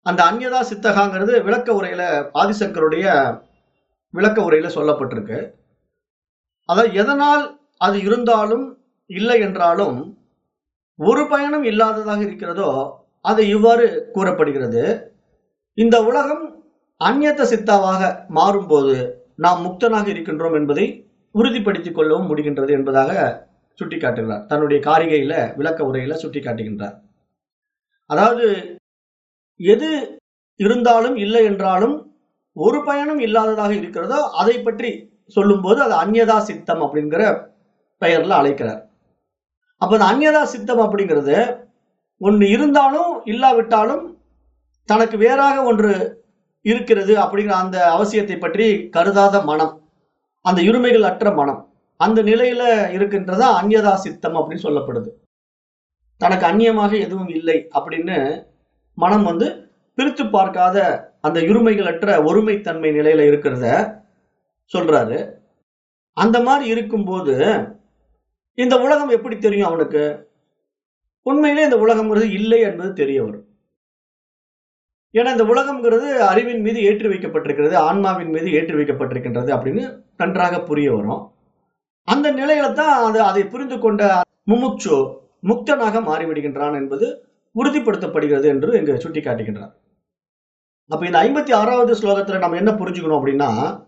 Speaker 1: அந்த அந்யதா சித்தகாங்கிறது விளக்க உரையில ஆதிசங்கருடைய விளக்க உரையில சொல்லப்பட்டிருக்கு அதாவது எதனால் அது இருந்தாலும் இல்லை என்றாலும் ஒரு பயனும் இல்லாததாக இருக்கிறதோ அது இவ்வாறு கூறப்படுகிறது இந்த உலகம் அந்நியத்த சித்தாவாக மாறும்போது நாம் முக்தனாக இருக்கின்றோம் என்பதை உறுதிப்படுத்திக் கொள்ளவும் முடிகின்றது என்பதாக சுட்டிக்காட்டுகிறார் தன்னுடைய காரிகையில விளக்க உரையில சுட்டிக்காட்டுகின்றார் அதாவது எது இருந்தாலும் இல்லை என்றாலும் ஒரு பயனும் இல்லாததாக இருக்கிறதோ அதை பற்றி சொல்லும்போது அது அந்யதா சித்தம் அப்படிங்கிற பெயர்ல அழைக்கிறார் அப்ப அந்த அந்யதா சித்தம் அப்படிங்கிறது ஒன்று இருந்தாலும் இல்லாவிட்டாலும் தனக்கு வேறாக ஒன்று இருக்கிறது அப்படிங்கிற அந்த அவசியத்தை பற்றி கருதாத மனம் அந்த இருமைகள் அற்ற மனம் அந்த நிலையில இருக்கின்றதா அந்யதா சித்தம் அப்படின்னு சொல்லப்படுது தனக்கு அந்நியமாக எதுவும் இல்லை அப்படின்னு மனம் வந்து பிரித்து பார்க்காத அந்த இருமைகளற்ற ஒருமைத்தன்மை நிலையில இருக்கிறத சொல்றாரு அந்த மாதிரி இருக்கும்போது இந்த உலகம் எப்படி தெரியும் அவனுக்கு உண்மையிலே இந்த உலகம்ங்கிறது இல்லை என்பது தெரிய வரும் ஏன்னா இந்த உலகம்ங்கிறது அறிவின் மீது ஏற்றி வைக்கப்பட்டிருக்கிறது ஆன்மாவின் மீது ஏற்றி வைக்கப்பட்டிருக்கின்றது அப்படின்னு நன்றாக புரிய வரும் அந்த நிலையில தான் அது அதை புரிந்து கொண்ட முமுட்சு முக்தனாக மாறிவிடுகின்றான் என்பது உறுதிப்படுத்தப்படுகிறது என்று இங்கு சுட்டி காட்டுகின்றார் அப்ப இந்த ஐம்பத்தி ஆறாவது ஸ்லோகத்துல நம்ம என்ன புரிஞ்சுக்கணும் அப்படின்னா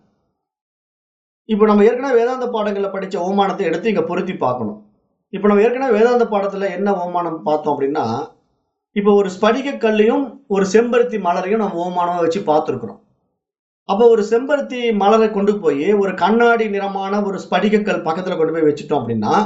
Speaker 1: இப்போ நம்ம ஏற்கனவே வேதாந்த பாடங்கள்ல படிச்ச ஓமானத்தை எடுத்து இங்க பொருத்தி பார்க்கணும் இப்போ நம்ம ஏற்கனவே வேதாந்த பாடத்துல என்ன ஓமானம் பார்த்தோம் அப்படின்னா இப்போ ஒரு ஸ்படிக கல்லையும் ஒரு செம்பருத்தி மலரையும் நம்ம ஓமானமா வச்சு பார்த்துருக்குறோம் அப்போ ஒரு செம்பருத்தி மலரை கொண்டு போய் ஒரு கண்ணாடி நிறமான ஒரு ஸ்படிகக்கல் பக்கத்துல கொண்டு போய் வச்சுட்டோம் அப்படின்னா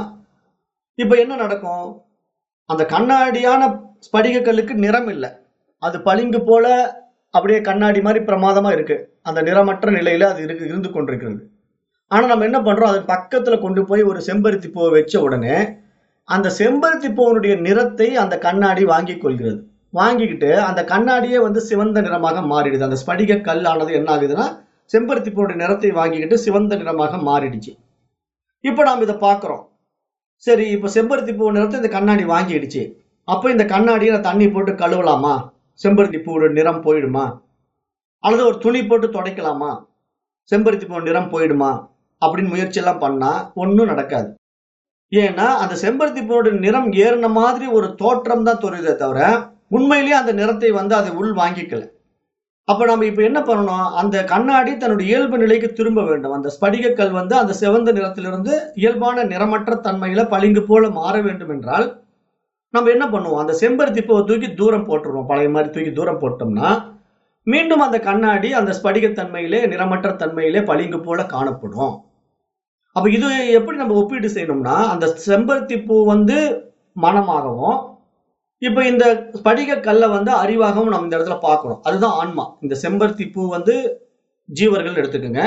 Speaker 1: இப்போ என்ன நடக்கும் அந்த கண்ணாடியான ஸ்படிகக்கல்லுக்கு நிறம் இல்லை அது பளிங்கு போல அப்படியே கண்ணாடி மாதிரி பிரமாதமா இருக்கு அந்த நிறமற்ற நிலையில அது இருக்கு இருந்து கொண்டிருக்கிறது ஆனா நம்ம என்ன பண்றோம் அது பக்கத்துல கொண்டு போய் ஒரு செம்பருத்தி பூவை வச்ச உடனே அந்த செம்பருத்தி பூவனுடைய நிறத்தை அந்த கண்ணாடி வாங்கி கொள்கிறது வாங்கிக்கிட்டு அந்த கண்ணாடியே வந்து சிவந்த நிறமாக மாறிடுது அந்த ஸ்படிக கல்லானது என்ன ஆகுதுன்னா செம்பருத்தி பூவுடைய நிறத்தை வாங்கிக்கிட்டு சிவந்த நிறமாக மாறிடுச்சு இப்போ நாம் இதை பார்க்குறோம் சரி இப்போ செம்பருத்தி பூ நிறத்தை இந்த கண்ணாடி வாங்கிடுச்சு அப்போ இந்த கண்ணாடியை நான் தண்ணி போட்டு கழுவலாமா செம்பருத்தி பூவோட நிறம் போயிடுமா அல்லது ஒரு துணி போட்டு துடைக்கலாமா செம்பருத்தி பூ நிறம் போயிடுமா அப்படின்னு முயற்சி எல்லாம் பண்ணா ஒன்றும் நடக்காது ஏன்னா அந்த செம்பருத்தி பூவோட நிறம் ஏறின மாதிரி ஒரு தோற்றம் தான் தெரியுதே தவிர உண்மையிலேயே அந்த நிறத்தை வந்து அதை உள் வாங்கிக்கல அப்ப நம்ம இப்ப என்ன பண்ணணும் அந்த கண்ணாடி தன்னுடைய இயல்பு நிலைக்கு திரும்ப வேண்டும் அந்த ஸ்படிகக்கல் வந்து அந்த சிவந்த நிறத்திலிருந்து இயல்பான நிறமற்ற தன்மையில பளிங்கு போல மாற வேண்டும் என்றால் நம்ம என்ன பண்ணுவோம் அந்த செம்பருத்தி பூவை தூக்கி தூரம் போட்டுருவோம் பழைய மாதிரி தூக்கி தூரம் போட்டோம்னா மீண்டும் அந்த கண்ணாடி அந்த ஸ்படிகத்தன்மையிலே நிறமற்ற தன்மையிலே பளிங்கு போல காணப்படும் அப்ப இது எப்படி நம்ம ஒப்பீடு செய்யணும்னா அந்த செம்பருத்தி பூ வந்து மனமாகவும் இப்ப இந்த ஸ்படிக கல்லை வந்து அறிவாகவும் நம்ம இந்த இடத்துல பார்க்கணும் அதுதான் ஆன்மா இந்த செம்பருத்தி பூ வந்து ஜீவர்கள் எடுத்துக்கோங்க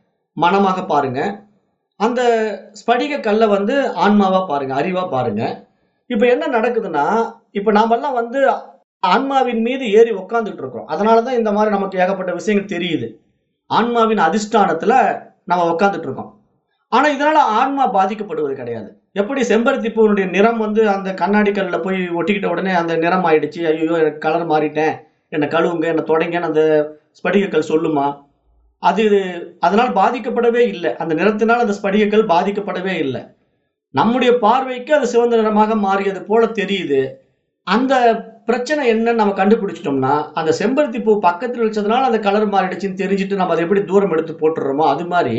Speaker 1: மனமாக பாருங்க அந்த ஸ்படிக கல்லை வந்து ஆன்மாவா பாருங்க அறிவா பாருங்க இப்ப என்ன நடக்குதுன்னா இப்ப நாமெல்லாம் வந்து ஆன்மாவின் மீது ஏறி உட்காந்துட்டு இருக்கோம் அதனாலதான் இந்த மாதிரி நமக்கு ஏகப்பட்ட விஷயங்கள் தெரியுது ஆன்மாவின் அதிஷ்டானத்துல நம்ம உட்காந்துட்டு இருக்கோம் ஆனா இதனால ஆன்மா பாதிக்கப்படுவது கிடையாது எப்படி செம்பருத்தி பூவினுடைய நிறம் வந்து அந்த கண்ணாடி கல்ல போய் ஒட்டிக்கிட்ட உடனே அந்த நிறம் ஆயிடுச்சு ஐயோ எனக்கு கலர் மாறிட்டேன் என்னை கழுவுங்க என்னை தொடங்கன்னு அந்த ஸ்படிகக்கல் சொல்லுமா அது அதனால் பாதிக்கப்படவே இல்லை அந்த நிறத்தினால் அந்த ஸ்படிகக்கல் பாதிக்கப்படவே இல்லை நம்முடைய பார்வைக்கு அது சிவந்த நிறமாக மாறியது போல தெரியுது அந்த பிரச்சனை என்னன்னு நம்ம கண்டுபிடிச்சிட்டோம்னா அந்த செம்பருத்தி பூ பக்கத்தில் வச்சதுனால அந்த கலர் மாறிடுச்சுன்னு தெரிஞ்சுட்டு நம்ம அதை எப்படி தூரம் எடுத்து போட்டுடுறோமோ அது மாதிரி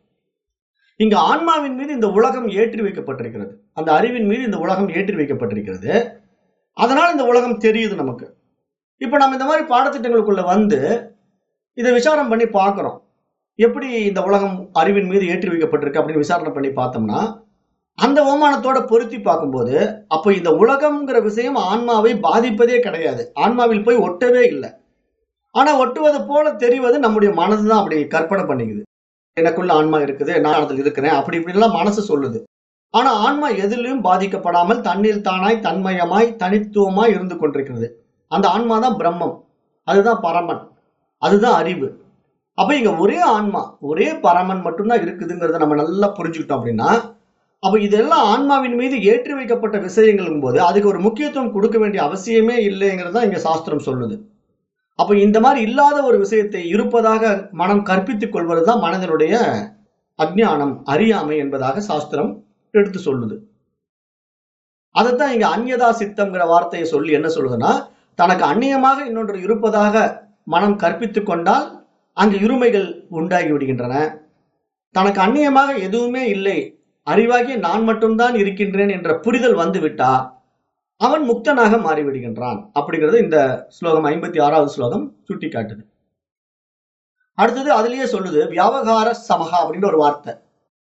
Speaker 1: இங்க ஆன்மாவின் மீது இந்த உலகம் ஏற்றி வைக்கப்பட்டிருக்கிறது அந்த அறிவின் மீது இந்த உலகம் ஏற்றி வைக்கப்பட்டிருக்கிறது அதனால் இந்த உலகம் தெரியுது நமக்கு இப்போ நம்ம இந்த மாதிரி பாடத்திட்டங்களுக்குள்ள வந்து இதை விசாரம் பண்ணி பார்க்குறோம் எப்படி இந்த உலகம் அறிவின் மீது ஏற்றி வைக்கப்பட்டிருக்கு அப்படின்னு விசாரணை பண்ணி பார்த்தோம்னா அந்த ஓமானத்தோட பொருத்தி பார்க்கும்போது அப்போ இந்த உலகம்ங்கிற விஷயம் ஆன்மாவை பாதிப்பதே கிடையாது ஆன்மாவில் போய் ஒட்டவே இல்லை ஆனா ஒட்டுவது போல தெரிவது நம்முடைய மனது தான் அப்படி கற்பனை பண்ணிக்குது எனக்குள்ள ஆன்மா இருக்குது நான் அதில் இருக்கிறேன் அப்படி இப்படிலாம் மனசு சொல்லுது ஆனா ஆன்மா எதிலும் பாதிக்கப்படாமல் தன்னில் தானாய் தன்மயமாய் தனித்துவமாய் இருந்து கொண்டிருக்கிறது அந்த ஆன்மா தான் பிரம்மம் அதுதான் பரமன் அதுதான் அறிவு அப்ப இங்க ஒரே ஆன்மா ஒரே பரமன் மட்டும்தான் இருக்குதுங்கிறத நம்ம நல்லா புரிஞ்சுக்கிட்டோம் அப்படின்னா அப்ப இதெல்லாம் ஆன்மாவின் மீது ஏற்றி வைக்கப்பட்ட விஷயங்களும் போது அதுக்கு ஒரு முக்கியத்துவம் கொடுக்க வேண்டிய அவசியமே இல்லைங்கிறது தான் இங்க சாஸ்திரம் சொல்லுது அப்ப இந்த மாதிரி இல்லாத ஒரு விஷயத்தை இருப்பதாக மனம் கற்பித்துக் கொள்வதுதான் மனதினுடைய அஜ்ஞானம் அறியாமை என்பதாக சாஸ்திரம் எடுத்து சொல்லுது அதைத்தான் இங்க அந்யதா சித்தம்ங்கிற வார்த்தையை சொல்லி என்ன சொல்லுதுன்னா தனக்கு அந்நியமாக இன்னொன்று இருப்பதாக மனம் கற்பித்துக் கொண்டால் அங்கு இருமைகள் உண்டாகி விடுகின்றன தனக்கு அந்நியமாக எதுவுமே இல்லை அறிவாகிய நான் மட்டும்தான் இருக்கின்றேன் என்ற புரிதல் வந்து விட்டா அவன் முக்தனாக மாறிவிடுகின்றான் அப்படிங்கிறது இந்த ஸ்லோகம் ஐம்பத்தி ஆறாவது ஸ்லோகம் சுட்டி காட்டுது அடுத்தது அதுலயே சொல்லுது வியாபகார சமகா அப்படின்ற ஒரு வார்த்தை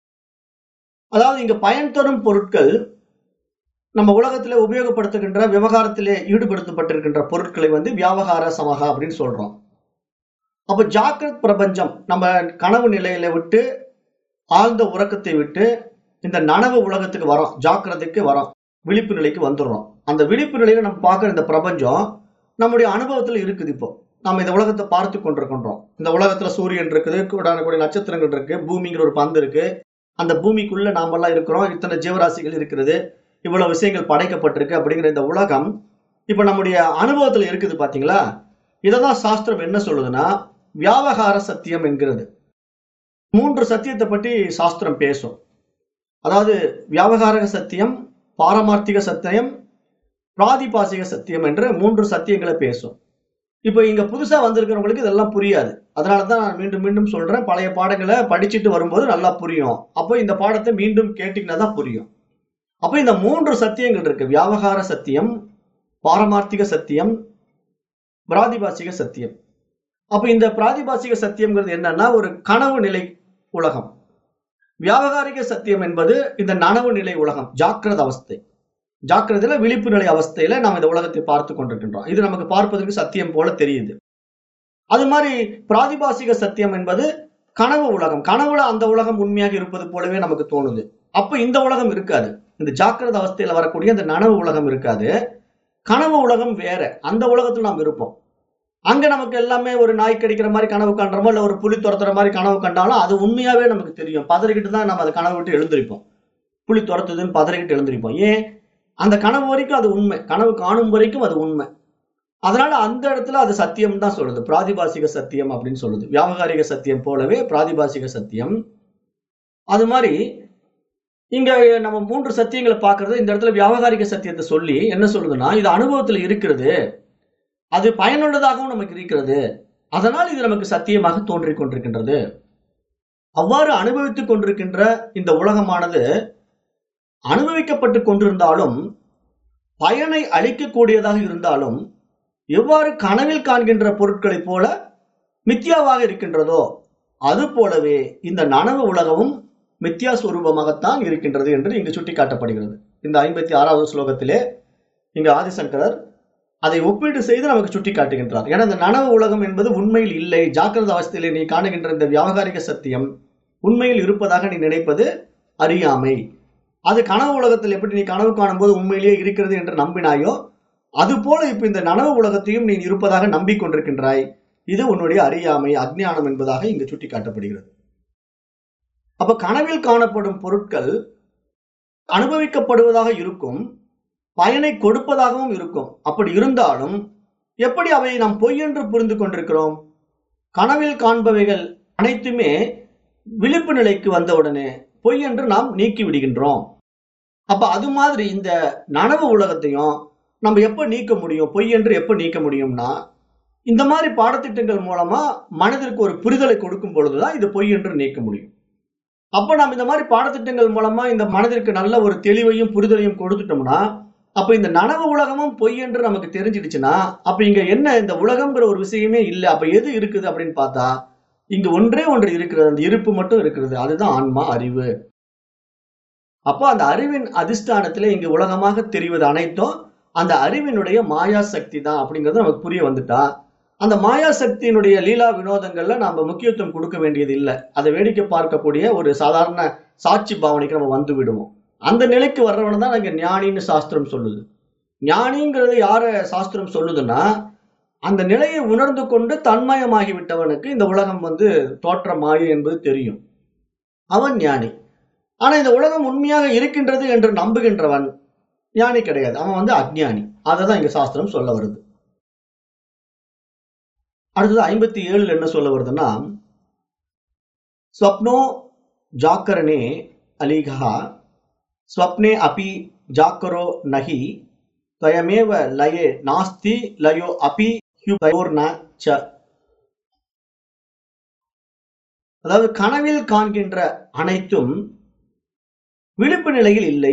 Speaker 1: அதாவது இங்க பயன் தரும் பொருட்கள் நம்ம உலகத்திலே உபயோகப்படுத்துகின்ற விவகாரத்திலே ஈடுபடுத்தப்பட்டிருக்கின்ற பொருட்களை வந்து வியாபகார சமகா அப்படின்னு சொல்றோம் அப்ப ஜாக்கிரத் பிரபஞ்சம் நம்ம கனவு நிலையில விட்டு ஆழ்ந்த உறக்கத்தை விட்டு இந்த நனவு உலகத்துக்கு வரோம் ஜாக்கிரதைக்கு வரோம் விழிப்பு நிலைக்கு வந்துடுறோம் அந்த விழிப்பு நிலையில நம்ம பார்க்குற இந்த பிரபஞ்சம் நம்முடைய அனுபவத்துல இருக்குது இப்போ நம்ம இந்த உலகத்தை பார்த்து கொண்டிருக்கின்றோம் இந்த உலகத்துல சூரியன் இருக்குது கூடானக்கூடிய நட்சத்திரங்கள் இருக்கு பூமிங்கிற ஒரு பந்து இருக்கு அந்த பூமிக்குள்ள நாமெல்லாம் இருக்கிறோம் இத்தனை ஜீவராசிகள் இருக்கிறது இவ்வளவு விஷயங்கள் படைக்கப்பட்டிருக்கு அப்படிங்கிற இந்த உலகம் இப்ப நம்முடைய அனுபவத்துல இருக்குது பாத்தீங்களா இததான் சாஸ்திரம் என்ன சொல்லுதுன்னா வியாபகார சத்தியம் என்கிறது மூன்று சத்தியத்தை பற்றி சாஸ்திரம் பேசும் அதாவது வியாபகாரக சத்தியம் பாரமார்த்திக சத்தியம் பிராதிபாசிக சத்தியம் என்று மூன்று சத்தியங்களை பேசும் இப்போ இங்க புதுசா வந்திருக்கிறவங்களுக்கு இதெல்லாம் புரியாது அதனால தான் நான் மீண்டும் மீண்டும் சொல்றேன் பழைய பாடங்களை படிச்சுட்டு வரும்போது நல்லா புரியும் அப்போ இந்த பாடத்தை மீண்டும் கேட்டீங்கன்னா தான் புரியும் அப்போ இந்த மூன்று சத்தியங்கள் இருக்கு வியாபகார சத்தியம் பாரமார்த்திக சத்தியம் பிராதிபாசிக சத்தியம் அப்ப இந்த பிராதிபாசிக சத்தியம்ங்கிறது என்னன்னா ஒரு கனவு நிலை உலகம் வியாபகாரிக சத்தியம் என்பது இந்த நனவு நிலை உலகம் ஜாக்கிரத அவஸ்தை ஜாக்கிரதையில விழிப்பு நிலை அவஸ்தையில நாம் இந்த உலகத்தை பார்த்து கொண்டிருக்கின்றோம் இது நமக்கு பார்ப்பதற்கு சத்தியம் போல தெரியுது அது மாதிரி பிராதிபாசிக சத்தியம் என்பது கனவு உலகம் கனவுல அந்த உலகம் உண்மையாக இருப்பது போலவே நமக்கு தோணுது அப்ப இந்த உலகம் இருக்காது இந்த ஜாக்கிரத அவஸ்தையில வரக்கூடிய அந்த நனவு உலகம் இருக்காது கனவு உலகம் வேற அந்த உலகத்துல நாம் இருப்போம் அங்க நமக்கு எல்லாமே ஒரு நாய் கடிக்கிற மாதிரி கனவு காண்றோமோ இல்ல ஒரு புலி துரத்துற மாதிரி கனவு கண்டாலும் அது உண்மையாவே நமக்கு தெரியும் பதறிக்கிட்டு தான் நம்ம அந்த கனவு விட்டு எழுந்திருப்போம் புலி துரத்துதுன்னு பதறிக்கிட்டு எழுந்திருப்போம் ஏன் அந்த கனவு வரைக்கும் அது உண்மை கனவு காணும் வரைக்கும் அது உண்மை அதனால அந்த இடத்துல அது சத்தியம் தான் சொல்லுது பிராதிபாசிக சத்தியம் அப்படின்னு சொல்லுது வியாபகாரிக சத்தியம் போலவே பிராதிபாசிக சத்தியம் அது மாதிரி இங்க நம்ம மூன்று சத்தியங்களை பார்க்கறது இந்த இடத்துல வியாபகாரிக சத்தியத்தை சொல்லி என்ன சொல்லுதுன்னா இது அனுபவத்துல இருக்கிறது அது பயனுள்ளதாகவும் நமக்கு இருக்கிறது அதனால் இது நமக்கு சத்தியமாக தோன்றிக் கொண்டிருக்கின்றது அவ்வாறு அனுபவித்துக் கொண்டிருக்கின்ற இந்த உலகமானது அனுபவிக்கப்பட்டு கொண்டிருந்தாலும் பயனை அளிக்கக்கூடியதாக இருந்தாலும் எவ்வாறு கனவில் காண்கின்ற பொருட்களைப் போல மித்யாவாக இருக்கின்றதோ அது போலவே இந்த நனவு உலகமும் மித்யா சுரூபமாகத்தான் இருக்கின்றது என்று இங்கு சுட்டிக்காட்டப்படுகிறது இந்த ஐம்பத்தி ஆறாவது ஸ்லோகத்திலே இங்கு ஆதிசங்கரர் அதை ஒப்பீடு செய்து நமக்கு சுட்டி காட்டுகின்றார் ஏன்னா இந்த நனவு உலகம் என்பது உண்மையில் இல்லை ஜாக்கிரத அவஸ்தையிலே நீ காணுகின்ற இந்த வியாபகாரிக சத்தியம் உண்மையில் இருப்பதாக நீ நினைப்பது அறியாமை அது கனவு உலகத்தில் எப்படி நீ கனவு காணும்போது உண்மையிலேயே இருக்கிறது என்று நம்பினாயோ அது போல இப்ப இந்த நனவு உலகத்தையும் நீ இருப்பதாக நம்பிக்கொண்டிருக்கின்றாய் இது உன்னுடைய அறியாமை அஜ்ஞானம் என்பதாக இங்கு சுட்டி காட்டப்படுகிறது அப்ப கனவில் காணப்படும் பொருட்கள் அனுபவிக்கப்படுவதாக இருக்கும் பயனை கொடுப்பதாகவும் இருக்கும் அப்படி இருந்தாலும் எப்படி அவை நாம் பொய் என்று புரிந்து கொண்டிருக்கிறோம் கனவில் காண்பவைகள் அனைத்துமே விழிப்பு நிலைக்கு வந்தவுடனே பொய் என்று நாம் நீக்கி விடுகின்றோம் அப்ப அது மாதிரி இந்த நனவு உலகத்தையும் நம்ம எப்ப நீக்க முடியும் பொய் என்று எப்ப நீக்க முடியும்னா இந்த மாதிரி பாடத்திட்டங்கள் மூலமா மனதிற்கு ஒரு புரிதலை கொடுக்கும் பொழுதுதான் இது பொய் என்று நீக்க முடியும் அப்ப நாம் இந்த மாதிரி பாடத்திட்டங்கள் மூலமா இந்த மனதிற்கு நல்ல ஒரு தெளிவையும் புரிதலையும் கொடுத்துட்டோம்னா அப்ப இந்த நனவு உலகமும் பொய் என்று நமக்கு தெரிஞ்சிடுச்சுன்னா அப்ப இங்க என்ன இந்த உலகம்ங்கிற ஒரு விஷயமே இல்லை அப்ப எது இருக்குது அப்படின்னு பார்த்தா இங்க ஒன்றே ஒன்று இருக்கிறது அந்த இருப்பு மட்டும் இருக்கிறது அதுதான் ஆன்மா அறிவு அப்போ அந்த அறிவின் அதிஷ்டானத்துல இங்கு உலகமாக தெரிவது அனைத்தும் அந்த அறிவினுடைய மாயா சக்தி தான் அப்படிங்கிறது நமக்கு புரிய வந்துட்டா அந்த மாயா சக்தியினுடைய லீலா வினோதங்கள்ல நாம முக்கியத்துவம் கொடுக்க வேண்டியது இல்லை அதை வேடிக்கை பார்க்கக்கூடிய ஒரு சாதாரண சாட்சி பாவனைக்கு நம்ம வந்து விடுவோம் அந்த நிலைக்கு வர்றவன தான் இங்க ஞானின்னு சாஸ்திரம் சொல்லுது ஞானிங்கிறது யார சாஸ்திரம் சொல்லுதுன்னா அந்த நிலையை உணர்ந்து கொண்டு தன்மயமாகி விட்டவனுக்கு இந்த உலகம் வந்து தோற்ற மாயை என்பது தெரியும் அவன் ஞானி ஆனா இந்த உலகம் உண்மையாக இருக்கின்றது என்று நம்புகின்றவன் ஞானி கிடையாது அவன் வந்து அஜ்ஞானி அதை தான் இங்க சாஸ்திரம் சொல்ல வருது அடுத்தது ஐம்பத்தி ஏழுல என்ன சொல்ல வருதுன்னா ஸ்வப்னோ ஜாக்கரனே அலிகா ஸ்வப்னே அபி ஜாக்கரோ நகி துவயமேவ லயே நாஸ்தி லயோ அபி ஹியுபயோர்ன ச அதாவது கனவில் காண்கின்ற அனைத்தும் விழிப்பு நிலையில் இல்லை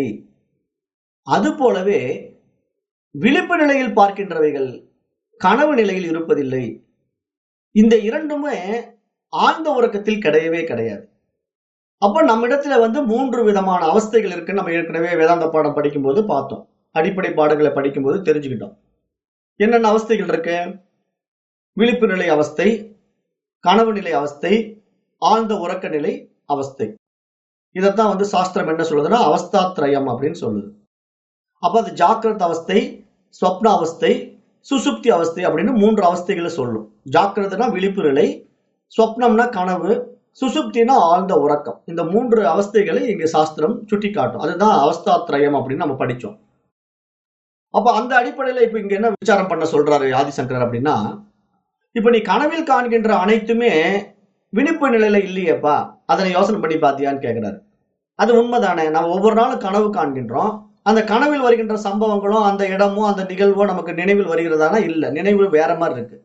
Speaker 1: அதுபோலவே விழிப்பு நிலையில் பார்க்கின்றவைகள் கனவு நிலையில் இருப்பதில்லை இந்த இரண்டுமே ஆழ்ந்த உறக்கத்தில் கிடையவே கிடையாது அப்ப நம்மிடத்துல வந்து மூன்று விதமான அவஸ்தைகள் இருக்குன்னு நம்ம ஏற்கனவே வேதாந்த பாடம் படிக்கும்போது பார்த்தோம் அடிப்படை பாடங்களை படிக்கும்போது தெரிஞ்சுக்கிட்டோம் என்னென்ன அவஸ்தைகள் இருக்கு விழிப்பு நிலை அவஸ்தை கனவு நிலை அவஸ்தை ஆழ்ந்த உறக்க நிலை அவஸ்தை இதைத்தான் வந்து சாஸ்திரம் என்ன சொல்லுதுன்னா அவஸ்தாத்ரயம் அப்படின்னு சொல்லுது அப்ப அது ஜாக்கிரத அவஸ்தை ஸ்வப்ன அவஸ்தை சுசுப்தி அவஸ்தை அப்படின்னு மூன்று அவஸ்தைகளை சொல்லும் ஜாக்கிரதைனா விழிப்பு நிலை ஸ்வப்னம்னா கனவு சுசுப்தினா ஆழ்ந்த உறக்கம் இந்த மூன்று அவஸ்தைகளை இங்க சாஸ்திரம் சுட்டி காட்டும் அதுதான் அவஸ்தாத்ரயம் அப்படின்னு நம்ம படிச்சோம் அப்ப அந்த அடிப்படையில இப்ப இங்க என்ன விசாரம் பண்ண சொல்றாரு ஆதிசங்கர் அப்படின்னா இப்ப நீ கனவில் காண்கின்ற அனைத்துமே விழிப்பு நிலையில இல்லையேப்பா அதனை யோசனை பண்ணி பாத்தியான்னு கேக்குறாரு அது உண்மைதானே நம்ம ஒவ்வொரு நாளும் கனவு காண்கின்றோம் அந்த கனவில் வருகின்ற சம்பவங்களும் அந்த இடமும் அந்த நிகழ்வும் நமக்கு நினைவில் வருகிறதானா இல்ல நினைவு வேற மாதிரி இருக்கு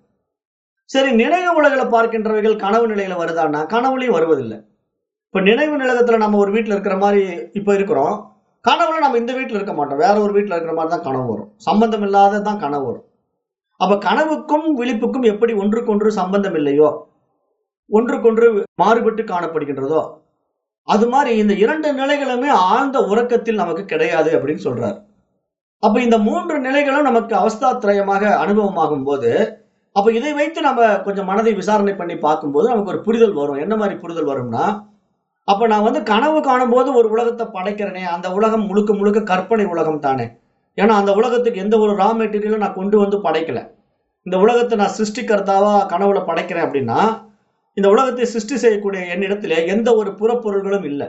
Speaker 1: சரி நினைவு உலகில பார்க்கின்றவைகள் கனவு நிலையில வருதான்னா கனவுலையும் வருவதில்லை இப்ப நினைவு நிலகத்துல நம்ம ஒரு வீட்டுல இருக்கிற மாதிரி இப்ப இருக்கிறோம் கனவுல நம்ம இந்த வீட்டுல இருக்க மாட்டோம் வேற ஒரு வீட்டுல இருக்கிற மாதிரி தான் கனவு வரும் சம்பந்தம் இல்லாத தான் கனவு வரும் அப்ப கனவுக்கும் விழிப்புக்கும் எப்படி ஒன்றுக்கொன்று சம்பந்தம் இல்லையோ ஒன்றுக்கொன்று மாறுபட்டு காணப்படுகின்றதோ அது மாதிரி இந்த இரண்டு நிலைகளுமே ஆழ்ந்த உறக்கத்தில் நமக்கு கிடையாது அப்படின்னு சொல்றார் அப்ப இந்த மூன்று நிலைகளும் நமக்கு அவஸ்தாத்திரயமாக அனுபவமாகும் போது அப்ப இதை வைத்து நம்ம கொஞ்சம் மனதை விசாரணை பண்ணி பார்க்கும்போது நமக்கு ஒரு புரிதல் வரும் என்ன மாதிரி புரிதல் வரும்னா அப்ப நான் வந்து கனவு காணும்போது ஒரு உலகத்தை படைக்கிறேனே அந்த உலகம் முழுக்க முழுக்க கற்பனை உலகம் தானே ஏன்னா அந்த உலகத்துக்கு எந்த ஒரு ரா மெட்டீரியலும் நான் கொண்டு வந்து படைக்கல இந்த உலகத்தை நான் சிருஷ்டிகர்த்தாவா கனவுல படைக்கிறேன் அப்படின்னா இந்த உலகத்தை சிருஷ்டி செய்யக்கூடிய என்னிடத்துல எந்த ஒரு புறப்பொருள்களும் இல்லை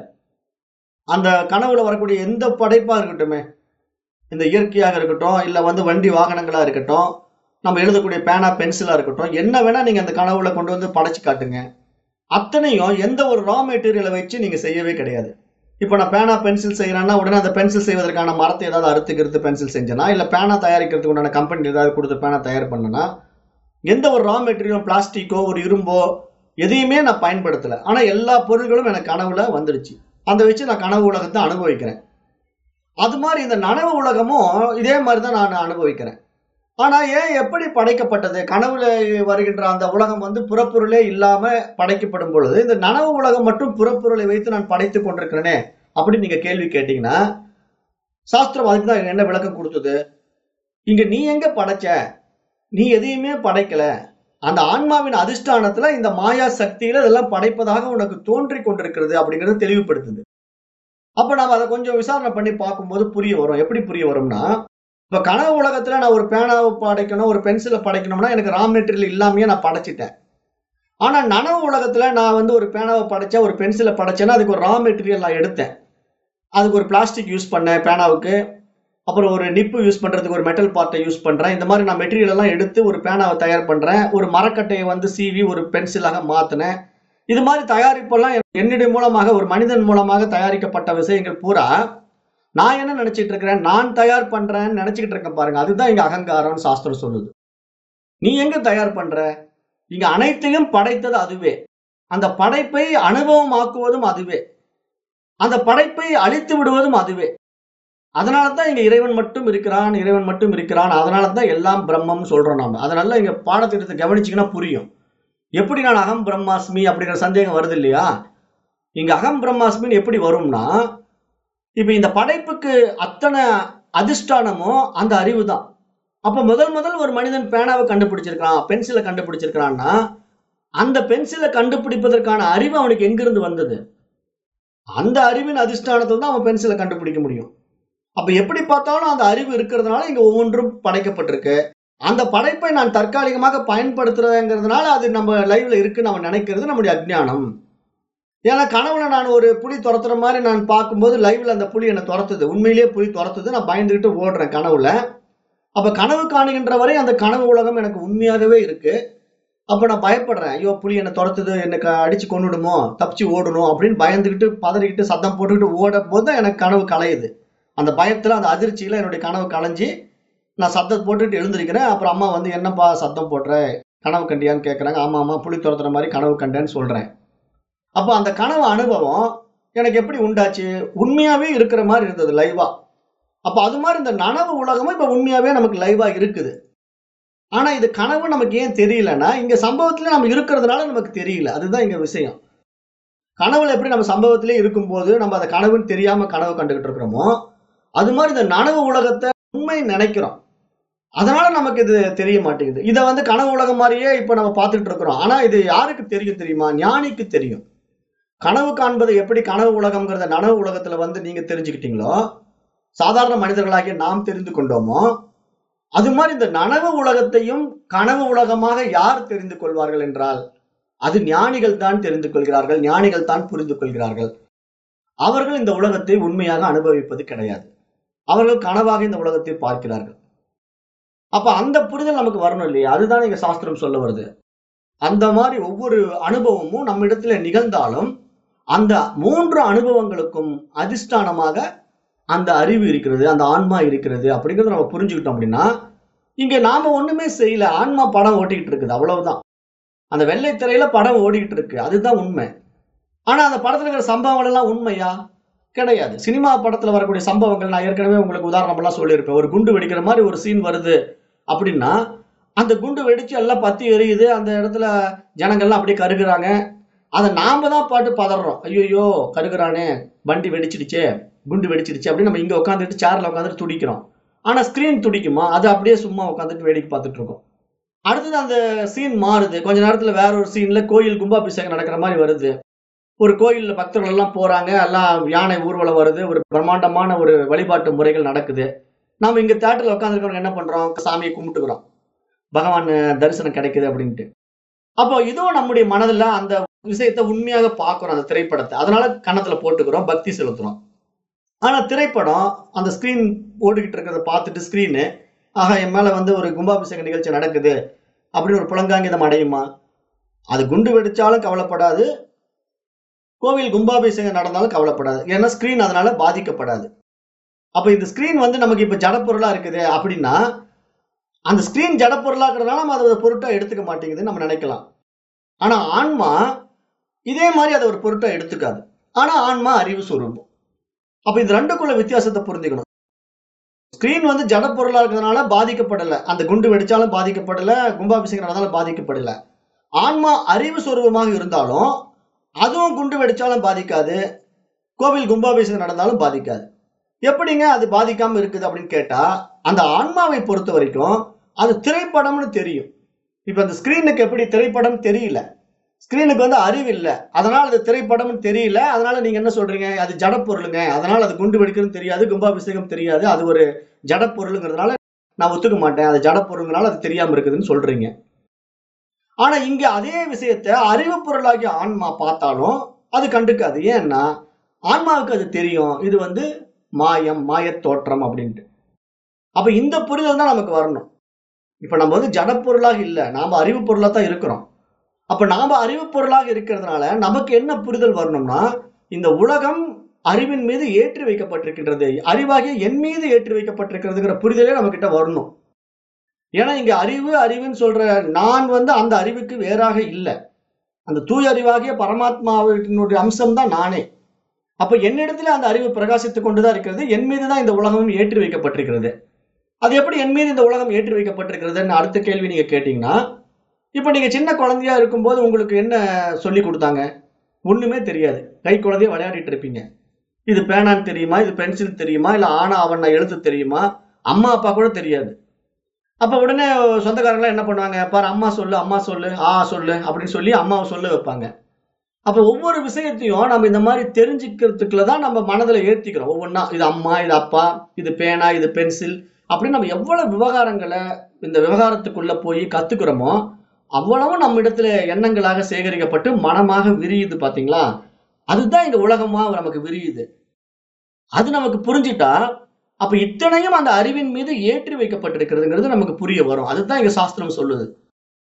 Speaker 1: அந்த கனவுல வரக்கூடிய எந்த படைப்பா இருக்கட்டுமே இந்த இயற்கையாக இருக்கட்டும் இல்ல வந்து வண்டி வாகனங்களா இருக்கட்டும் நம்ம எழுதக்கூடிய பேனா பென்சிலா இருக்கட்டும் என்ன வேணா நீங்க அந்த கனவுல கொண்டு வந்து படைச்சு காட்டுங்க அத்தனையும் எந்த ஒரு ரா மெட்டீரியலை வச்சு நீங்க செய்யவே கிடையாது இப்போ நான் பேனா பென்சில் செய்யறேன்னா உடனே அந்த பென்சில் செய்வதற்கான மரத்தை ஏதாவது அறுத்துக்கிறது பென்சில் செஞ்சேனா இல்ல பேனா தயாரிக்கிறதுக்கு உண்டான கம்பெனி ஏதாவது கொடுத்து பேனா தயார் பண்ணனா எந்த ஒரு ரா மெட்டீரியலும் பிளாஸ்டிக்கோ ஒரு இரும்போ எதையுமே நான் பயன்படுத்தல ஆனா எல்லா பொருள்களும் எனக்கு கனவுல வந்துடுச்சு அந்த வச்சு நான் கனவு உலகத்தை அனுபவிக்கிறேன் அது மாதிரி இந்த நனவு உலகமும் இதே மாதிரி தான் நான் அனுபவிக்கிறேன் ஆனா ஏன் எப்படி படைக்கப்பட்டது கனவுல வருகின்ற அந்த உலகம் வந்து புறப்பொருளே இல்லாம படைக்கப்படும் பொழுது இந்த நனவு உலகம் மட்டும் புறப்பொருளை வைத்து நான் படைத்துக் கொண்டிருக்கிறேனே அப்படின்னு நீங்க கேள்வி கேட்டீங்கன்னா சாஸ்திரம் அதுக்கு தான் என்ன விளக்கம் கொடுத்தது இங்க நீ எங்க படைச்ச நீ எதையுமே படைக்கல அந்த ஆன்மாவின் அதிஷ்டானத்துல இந்த மாயா சக்தியில இதெல்லாம் படைப்பதாக உனக்கு தோன்றி கொண்டிருக்கிறது அப்படிங்கறது தெளிவுபடுத்துது அப்ப நாம அதை கொஞ்சம் விசாரணை பண்ணி பார்க்கும்போது புரிய வரும் எப்படி புரிய வரும்னா இப்ப கனவு உலகத்துல நான் ஒரு பேனாவை படைக்கணும் ஒரு பென்சிலை படைக்கணும்னா எனக்கு ரா மெட்டீரியல் இல்லாமயே நான் படைச்சிட்டேன் ஆனா நனவு உலகத்துல நான் வந்து ஒரு பேனாவை படைச்சேன் ஒரு பென்சிலை படைச்சேன்னா அதுக்கு ஒரு ரா மெட்டீரியல் நான் எடுத்தேன் அதுக்கு ஒரு பிளாஸ்டிக் யூஸ் பண்ணேன் பேனாவுக்கு அப்புறம் ஒரு நிப்பு யூஸ் பண்றதுக்கு ஒரு மெட்டல் பார்ட்டை யூஸ் பண்றேன் இந்த மாதிரி நான் மெட்டீரியல் எல்லாம் எடுத்து ஒரு பேனாவை தயார் பண்றேன் ஒரு மரக்கட்டையை வந்து சீவி ஒரு பென்சிலாக மாத்தினேன் இது மாதிரி தயாரிப்பெல்லாம் என்னுடைய மூலமாக ஒரு மனிதன் மூலமாக தயாரிக்கப்பட்ட விஷயங்கள் பூரா நான் என்ன நினைச்சிட்டு இருக்கிறேன் நான் தயார் பண்றேன்னு நினைச்சுக்கிட்டு இருக்கேன் பாருங்க அதுதான் இங்க அகங்காரம்னு சாஸ்திரம் சொல்லுது நீ எங்க தயார் பண்ற இங்க அனைத்தையும் படைத்தது அதுவே அந்த படைப்பை அனுபவமாக்குவதும் அதுவே அந்த படைப்பை அழித்து விடுவதும் அதுவே அதனால தான் இங்க இறைவன் மட்டும் இருக்கிறான் இறைவன் மட்டும் இருக்கிறான் அதனால தான் எல்லாம் பிரம்மம் சொல்றோம் நாம அதனால இங்க பாடத்திட்டத்தை கவனிச்சீங்கன்னா புரியும் எப்படி நான் அகம் பிரம்மாஸ்மி அப்படிங்கிற சந்தேகம் வருது இல்லையா இங்க அகம் பிரம்மாஸ்மின்னு எப்படி வரும்னா இப்ப இந்த படைப்புக்கு அத்தனை அதிஷ்டானமும் அந்த அறிவு தான் அப்ப முதல் முதல் ஒரு மனிதன் பேனாவை கண்டுபிடிச்சிருக்கான் பென்சிலை கண்டுபிடிச்சிருக்கான்னா அந்த பென்சிலை கண்டுபிடிப்பதற்கான அறிவு அவனுக்கு எங்கிருந்து வந்தது அந்த அறிவின் அதிஷ்டானத்தில் தான் அவன் பென்சிலை கண்டுபிடிக்க முடியும் அப்ப எப்படி பார்த்தாலும் அந்த அறிவு இருக்கிறதுனால இங்க ஒவ்வொன்றும் படைக்கப்பட்டிருக்கு அந்த படைப்பை நான் தற்காலிகமாக பயன்படுத்துறதுங்கிறதுனால அது நம்ம லைவ்ல இருக்குன்னு அவன் நினைக்கிறது நம்முடைய அஜ்ஞானம் ஏன்னா கனவுல நான் ஒரு புலி துரத்துற மாதிரி நான் பார்க்கும்போது லைவ்ல அந்த புலி என்னை துரத்துது உண்மையிலேயே புலி துரத்துது நான் பயந்துகிட்டு ஓடுறேன் கனவுல அப்ப கனவு காணுகின்ற வரை அந்த கனவு உலகம் எனக்கு உண்மையாகவே இருக்கு அப்ப நான் பயப்படுறேன் ஐயோ புலி என்ன துரத்துது எனக்கு அடிச்சு கொன்னுடுமோ தப்பிச்சு ஓடணும் அப்படின்னு பயந்துகிட்டு பதறிக்கிட்டு சத்தம் போட்டுக்கிட்டு ஓடும் போது தான் எனக்கு கனவு கலையுது அந்த பயத்துல அந்த அதிர்ச்சியில என்னுடைய கனவு கலைஞ்சு நான் சத்தம் போட்டுட்டு எழுந்திருக்கிறேன் அப்புறம் அம்மா வந்து என்னப்பா சத்தம் போடுற கனவு கண்டியான்னு கேட்குறாங்க ஆமா ஆமா புலி துரத்துற மாதிரி கனவு கண்டேன்னு சொல்றேன் அப்போ அந்த கனவு அனுபவம் எனக்கு எப்படி உண்டாச்சு உண்மையாவே இருக்கிற மாதிரி இருந்தது லைவா அப்ப அது மாதிரி இந்த நனவு உலகமும் இப்ப உண்மையாவே நமக்கு லைவா இருக்குது ஆனா இது கனவு நமக்கு ஏன் தெரியலன்னா இங்க சம்பவத்துல நம்ம இருக்கிறதுனால நமக்கு தெரியல அதுதான் இங்க விஷயம் கனவுல எப்படி நம்ம சம்பவத்திலே இருக்கும்போது நம்ம அதை கனவுன்னு தெரியாம கனவு கண்டுகிட்டு இருக்கிறோமோ அது மாதிரி இந்த நனவு உலகத்தை உண்மை நினைக்கிறோம் அதனால நமக்கு இது தெரிய மாட்டேங்குது இதை வந்து கனவு உலகம் மாதிரியே இப்ப நம்ம பார்த்துட்டு இருக்கிறோம் ஆனா இது யாருக்கு தெரியும் தெரியுமா ஞானிக்கு தெரியும் கனவு காண்பது எப்படி கனவு உலகம்ங்கிறத நனவு உலகத்துல வந்து நீங்க தெரிஞ்சுக்கிட்டீங்களோ சாதாரண மனிதர்களாகிய நாம் தெரிந்து கொண்டோமோ அது மாதிரி இந்த நனவு உலகத்தையும் கனவு உலகமாக யார் தெரிந்து கொள்வார்கள் என்றால் அது ஞானிகள் தான் தெரிந்து கொள்கிறார்கள் ஞானிகள் தான் புரிந்து கொள்கிறார்கள் அவர்கள் இந்த உலகத்தை உண்மையாக அனுபவிப்பது கிடையாது அவர்கள் கனவாக இந்த உலகத்தை பார்க்கிறார்கள் அப்ப அந்த புரிதல் நமக்கு வரணும் இல்லையா அதுதான் இங்க சாஸ்திரம் சொல்ல வருது அந்த மாதிரி ஒவ்வொரு அனுபவமும் நம்ம இடத்துல நிகழ்ந்தாலும் அந்த மூன்று அனுபவங்களுக்கும் அதிஷ்டானமாக அந்த அறிவு இருக்கிறது அந்த ஆன்மா இருக்கிறது அப்படிங்கறத நம்ம புரிஞ்சுக்கிட்டோம் அப்படின்னா இங்க நாம ஒண்ணுமே செய்யல ஆன்மா படம் ஓட்டிக்கிட்டு இருக்குது அவ்வளவுதான் அந்த வெள்ளை திரையில படம் ஓடிக்கிட்டு இருக்கு அதுதான் உண்மை ஆனா அந்த படத்துல இருக்கிற சம்பவங்கள் எல்லாம் உண்மையா கிடையாது சினிமா படத்துல வரக்கூடிய சம்பவங்கள் நான் ஏற்கனவே உங்களுக்கு உதாரணம் எல்லாம் சொல்லியிருப்பேன் ஒரு குண்டு வெடிக்கிற மாதிரி ஒரு சீன் வருது அப்படின்னா அந்த குண்டு வெடிச்சு எல்லாம் பத்தி எரியுது அந்த இடத்துல ஜனங்கள்லாம் அப்படியே கருகுறாங்க அதை நாம தான் பாட்டு பதறோம் ஐயோ கருகுறானே வண்டி வெடிச்சிடுச்சே குண்டு வெடிச்சிடுச்சு அப்படின்னு நம்ம இங்க உட்காந்துட்டு சேர்ல உட்காந்துட்டு துடிக்கிறோம் ஆனா ஸ்கிரீன் துடிக்குமா அது அப்படியே சும்மா உட்காந்துட்டு வேடிக்கை பார்த்துட்டு இருக்கோம் அடுத்தது அந்த சீன் மாறுது கொஞ்ச நேரத்துல வேற ஒரு சீன்ல கோயில் கும்பாபிஷேகம் நடக்கிற மாதிரி வருது ஒரு கோயில்ல பக்தர்கள் எல்லாம் போறாங்க எல்லாம் யானை ஊர்வலம் வருது ஒரு பிரம்மாண்டமான ஒரு வழிபாட்டு முறைகள் நடக்குது நாம இங்க தேட்டர்ல உட்காந்துருக்கவங்க என்ன பண்றோம் சாமியை கும்பிட்டுக்கிறோம் பகவான் தரிசனம் கிடைக்குது அப்படின்ட்டு அப்போ இதுவும் நம்முடைய மனதுல அந்த விஷயத்தை உண்மையாக பார்க்கிறோம் அந்த திரைப்படத்தை அதனால கன்னத்துல போட்டுக்கிறோம் பக்தி செலுத்துறோம் ஆனா திரைப்படம் அந்த ஸ்கிரீன் ஓடிக்கிட்டு இருக்கிறத பார்த்துட்டு ஸ்கிரீனு ஆஹா என் மேல வந்து ஒரு கும்பாபிஷேக நிகழ்ச்சி நடக்குது அப்படின்னு ஒரு புலங்காங்கிதம் அடையுமா அது குண்டு வெடிச்சாலும் கவலைப்படாது கோவில் கும்பாபிஷேகம் நடந்தாலும் கவலைப்படாது ஏன்னா ஸ்கிரீன் அதனால பாதிக்கப்படாது அப்ப இந்த ஸ்கிரீன் வந்து நமக்கு இப்ப ஜடப்பொருளா இருக்குது அப்படின்னா அந்த ஸ்கிரீன் ஜடப்பொருளா இருக்கிறதுனால நம்ம அதை ஒரு பொருட்டா எடுத்துக்க மாட்டேங்குதுன்னு நம்ம நினைக்கலாம் ஆனா ஆன்மா இதே மாதிரி அதை ஒரு பொருட்டா எடுத்துக்காது ஆனா ஆன்மா அறிவு சுரூபம் அப்ப இந்த ரெண்டுக்குள்ள வித்தியாசத்தை புரிஞ்சுக்கணும் ஸ்கிரீன் வந்து ஜட பொருளா இருக்கிறதுனால பாதிக்கப்படல அந்த குண்டு வெடிச்சாலும் பாதிக்கப்படல கும்பாபிஷேகம் நடந்தாலும் பாதிக்கப்படல ஆன்மா அறிவு சுரூபமாக இருந்தாலும் அதுவும் குண்டு வெடிச்சாலும் பாதிக்காது கோவில் கும்பாபிஷேகம் நடந்தாலும் பாதிக்காது எப்படிங்க அது பாதிக்காம இருக்குது அப்படின்னு கேட்டா அந்த ஆன்மாவை பொறுத்த வரைக்கும் அது திரைப்படம்னு தெரியும் இப்ப அந்த ஸ்கிரீனுக்கு எப்படி திரைப்படம் தெரியல ஸ்கிரீனுக்கு வந்து அறிவு இல்லை அதனால அது திரைப்படம்னு தெரியல அதனால நீங்க என்ன சொல்றீங்க அது ஜட பொருளுங்க அதனால அது குண்டு வெடிக்கிறதுன்னு தெரியாது கும்பாபிஷேகம் தெரியாது அது ஒரு ஜட பொருளுங்கிறதுனால நான் ஒத்துக்க மாட்டேன் அது ஜட பொருளுங்கனால அது தெரியாம இருக்குதுன்னு சொல்றீங்க ஆனா இங்க அதே விஷயத்த அறிவு பொருளாகிய ஆன்மா பார்த்தாலும் அது கண்டுக்காது ஏன்னா ஆன்மாவுக்கு அது தெரியும் இது வந்து மாயம் மாயத் தோற்றம் அப்படின்ட்டு அப்ப இந்த புரிதல் தான் நமக்கு வரணும் இப்ப நம்ம வந்து ஜட பொருளாக இல்லை நாம அறிவு பொருளா தான் இருக்கிறோம் அப்ப நாம அறிவு பொருளாக இருக்கிறதுனால நமக்கு என்ன புரிதல் வரணும்னா இந்த உலகம் அறிவின் மீது ஏற்றி வைக்கப்பட்டிருக்கின்றது அறிவாகிய என் மீது ஏற்றி வைக்கப்பட்டிருக்கிறதுங்கிற புரிதலே நம்ம கிட்ட வரணும் ஏன்னா இங்க அறிவு அறிவுன்னு சொல்ற நான் வந்து அந்த அறிவுக்கு வேறாக இல்லை அந்த தூய அறிவாகிய பரமாத்மாவினுடைய அம்சம் தான் நானே அப்ப என்னிடத்துல அந்த அறிவு பிரகாசித்துக் கொண்டுதான் இருக்கிறது என் மீது தான் இந்த உலகமும் ஏற்றி வைக்கப்பட்டிருக்கிறது அது எப்படி என் மீது இந்த உலகம் ஏற்றி வைக்கப்பட்டிருக்கிறதுன்னு அடுத்த கேள்வி நீங்க கேட்டீங்கன்னா இப்ப நீங்க சின்ன குழந்தையா இருக்கும்போது உங்களுக்கு என்ன சொல்லி கொடுத்தாங்க ஒண்ணுமே தெரியாது கை குழந்தைய விளையாடிட்டு இருப்பீங்க இது பேனான்னு தெரியுமா இது பென்சில் தெரியுமா இல்ல ஆனா அவன் எழுத்து தெரியுமா அம்மா அப்பா கூட தெரியாது அப்ப உடனே சொந்தக்காரங்களாம் என்ன பண்ணுவாங்க பாரு அம்மா சொல்லு அம்மா சொல்லு ஆ சொல்லு அப்படின்னு சொல்லி அம்மாவை சொல்ல வைப்பாங்க அப்ப ஒவ்வொரு விஷயத்தையும் நம்ம இந்த மாதிரி தெரிஞ்சுக்கிறதுக்குள்ள தான் நம்ம மனதுல ஏத்திக்கிறோம் ஒவ்வொன்றா இது அம்மா இது அப்பா இது பேனா இது பென்சில் அப்படின்னு நம்ம எவ்வளவு விவகாரங்களை இந்த விவகாரத்துக்குள்ள போய் கத்துக்கிறோமோ அவ்வளவும் நம்ம இடத்துல எண்ணங்களாக சேகரிக்கப்பட்டு மனமாக விரியுது பாத்தீங்களா அதுதான் இந்த உலகமா நமக்கு விரியுது அது நமக்கு புரிஞ்சிட்டா அப்ப இத்தனையும் அந்த அறிவின் மீது ஏற்றி வைக்கப்பட்டிருக்கிறதுங்கிறது நமக்கு புரிய வரும் அதுதான் எங்க சாஸ்திரம் சொல்லுது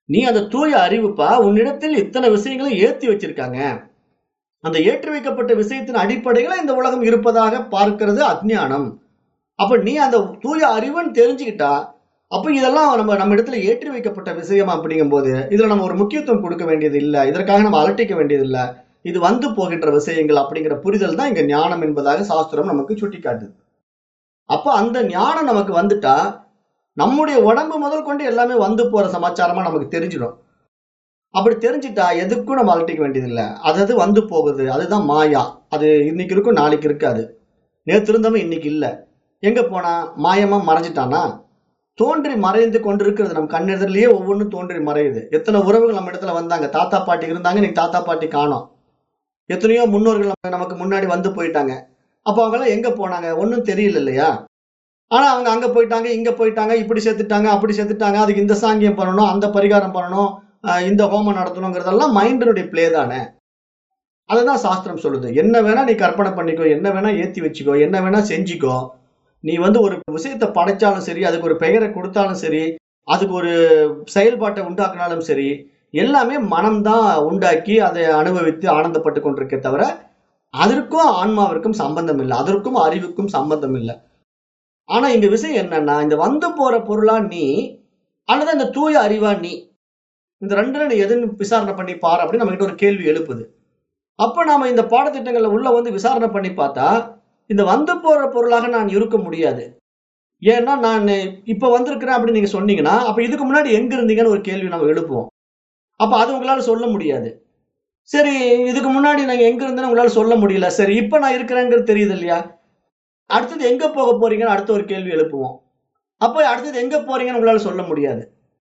Speaker 1: நீ அந்த தூய அறிவுப்பா உன்னிடத்தில் இத்தனை விஷயங்களை ஏத்தி வச்சிருக்காங்க அந்த ஏற்றி வைக்கப்பட்ட விஷயத்தின் அடிப்படையில இந்த உலகம் இருப்பதாக பார்க்கிறது அஜ்ஞானம் அப்ப நீ அந்த தூய அறிவுன்னு தெரிஞ்சுக்கிட்டா அப்ப இதெல்லாம் நம்ம நம்ம இடத்துல ஏற்றி வைக்கப்பட்ட விஷயம் அப்படிங்கும் போது இதுல நம்ம ஒரு முக்கியத்துவம் கொடுக்க வேண்டியது இல்லை இதற்காக நம்ம அலட்டிக்க வேண்டியது இல்லை இது வந்து போகின்ற விஷயங்கள் அப்படிங்கிற புரிதல் தான் இங்க ஞானம் என்பதாக சாஸ்திரம் நமக்கு சுட்டி காட்டுது அப்ப அந்த ஞானம் நமக்கு வந்துட்டா நம்முடைய உடம்பு முதல் கொண்டு எல்லாமே வந்து போற சமாச்சாரமா நமக்கு தெரிஞ்சிடும் அப்படி தெரிஞ்சிட்டா எதுக்கும் நம்ம அலட்டிக்க வேண்டியது இல்லை அது அது வந்து போகுது அதுதான் மாயா அது இன்னைக்கு இருக்கும் நாளைக்கு இருக்காது நேற்று இருந்தவன் இன்னைக்கு இல்லை எங்க போனா மாயமா மறைஞ்சிட்டானா தோன்றி மறைந்து கொண்டிருக்கிறது நம்ம கண்ணெதிரிலேயே ஒவ்வொன்றும் தோன்றி மறையுது எத்தனை உறவுகள் நம்ம இடத்துல வந்தாங்க தாத்தா பாட்டி இருந்தாங்க இன்னைக்கு தாத்தா பாட்டி காணோம் எத்தனையோ முன்னோர்கள் நம்ம- நமக்கு முன்னாடி வந்து போயிட்டாங்க அப்போ அவங்க எல்லாம் எங்க போனாங்க ஒன்றும் தெரியல இல்லையா ஆனா அவங்க அங்க போயிட்டாங்க இங்க போயிட்டாங்க இப்படி சேர்த்துட்டாங்க அப்படி சேர்த்துட்டாங்க அதுக்கு இந்த சாங்கியம் பண்ணணும் அந்த பரிகாரம் பண்ணணும் ஆஹ் இந்த ஹோமம் நடத்தணுங்கிறதெல்லாம் மைண்டினுடைய பிளே தானே அதுதான் சாஸ்திரம் சொல்லுது என்ன வேணா நீ கற்பனை பண்ணிக்கோ என்ன வேணா ஏத்தி வச்சுக்கோ என்ன வேணா செஞ்சுக்கோ நீ வந்து ஒரு விஷயத்தை படைச்சாலும் சரி அதுக்கு ஒரு பெயரை கொடுத்தாலும் சரி அதுக்கு ஒரு செயல்பாட்டை உண்டாக்குனாலும் சரி எல்லாமே மனம்தான் உண்டாக்கி அதை அனுபவித்து ஆனந்தப்பட்டு கொண்டிருக்கே தவிர அதற்கும் ஆன்மாவிற்கும் சம்பந்தம் இல்லை அதற்கும் அறிவுக்கும் சம்பந்தம் இல்லை ஆனா இங்க விஷயம் என்னன்னா இந்த வந்து போற பொருளா நீ அல்லது இந்த தூய அறிவா நீ இந்த ரெண்டுல நீ எதுன்னு விசாரணை பண்ணி பாரு அப்படின்னு நம்ம கிட்ட ஒரு கேள்வி எழுப்புது அப்ப நாம இந்த பாடத்திட்டங்கள்ல உள்ள வந்து விசாரணை பண்ணி பார்த்தா இந்த வந்து போற பொருளாக நான் இருக்க முடியாது ஏன்னா நான் இப்ப வந்திருக்கிறேன் அப்படின்னு நீங்க சொன்னீங்கன்னா அப்ப இதுக்கு முன்னாடி எங்க இருந்தீங்கன்னு ஒரு கேள்வி நம்ம எழுப்புவோம் அப்ப அது உங்களால சொல்ல முடியாது சரி இதுக்கு முன்னாடி நாங்க எங்க இருந்தேன்னு உங்களால சொல்ல முடியல சரி இப்ப நான் இருக்கிறேங்கிறது தெரியுது இல்லையா அடுத்தது எங்க போக போறீங்கன்னு அடுத்த ஒரு கேள்வி எழுப்புவோம் அப்போ அடுத்தது எங்க போறீங்கன்னு உங்களால சொல்ல முடியாது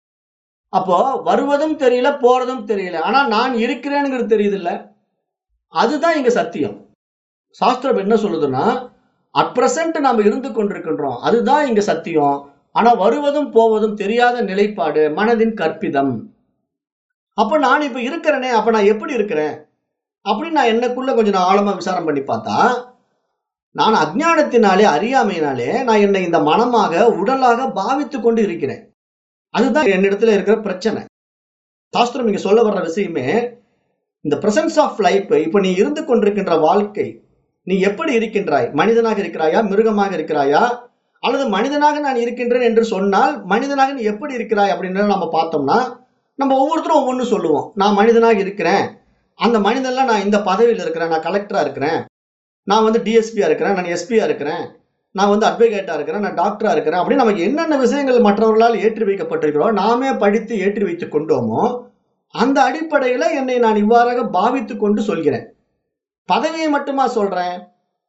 Speaker 1: அப்போ வருவதும் தெரியல போறதும் தெரியல ஆனா நான் இருக்கிறேனுங்கிறது தெரியுது இல்ல அதுதான் இங்க சத்தியம் சாஸ்திரம் என்ன சொல்லுதுன்னா அட் பிரசன்ட் நாம இருந்து கொண்டிருக்கின்றோம் அதுதான் இங்க சத்தியம் ஆனா வருவதும் போவதும் தெரியாத நிலைப்பாடு மனதின் கற்பிதம் அப்ப நான் இப்ப இருக்கிறேனே அப்ப நான் எப்படி இருக்கிறேன் அப்படின்னு நான் என்னக்குள்ள கொஞ்சம் நான் ஆழமா விசாரம் பண்ணி பார்த்தா நான் அஜ்ஞானத்தினாலே அறியாமையினாலே நான் என்னை இந்த மனமாக உடலாக பாவித்து கொண்டு இருக்கிறேன் அதுதான் என்னிடத்துல இருக்கிற பிரச்சனை சாஸ்திரம் இங்க சொல்ல வர்ற விஷயமே இந்த பிரசன்ஸ் ஆஃப் லைஃப் இப்ப நீ இருந்து கொண்டிருக்கின்ற வாழ்க்கை நீ எப்படி இருக்கின்றாய் மனிதனாக இருக்கிறாயா மிருகமாக இருக்கிறாயா அல்லது மனிதனாக நான் இருக்கின்றேன் என்று சொன்னால் மனிதனாக நீ எப்படி இருக்கிறாய் அப்படின்னு நம்ம பார்த்தோம்னா நம்ம ஒவ்வொருத்தரும் ஒவ்வொன்று சொல்லுவோம் நான் மனிதனாக இருக்கிறேன் அந்த மனிதன்லாம் நான் இந்த பதவியில் இருக்கிறேன் நான் கலெக்டரா இருக்கிறேன் நான் வந்து டிஎஸ்பியா இருக்கிறேன் நான் எஸ்பியா இருக்கிறேன் நான் வந்து அட்வொகேட்டா இருக்கிறேன் நான் டாக்டரா இருக்கிறேன் அப்படின்னு நமக்கு என்னென்ன விஷயங்கள் மற்றவர்களால் ஏற்றி வைக்கப்பட்டிருக்கிறோம் நாமே படித்து ஏற்றி வைத்துக் கொண்டோமோ அந்த அடிப்படையில என்னை நான் இவ்வாறாக பாவித்து கொண்டு சொல்கிறேன் பதவியை மட்டுமா சொல்றேன்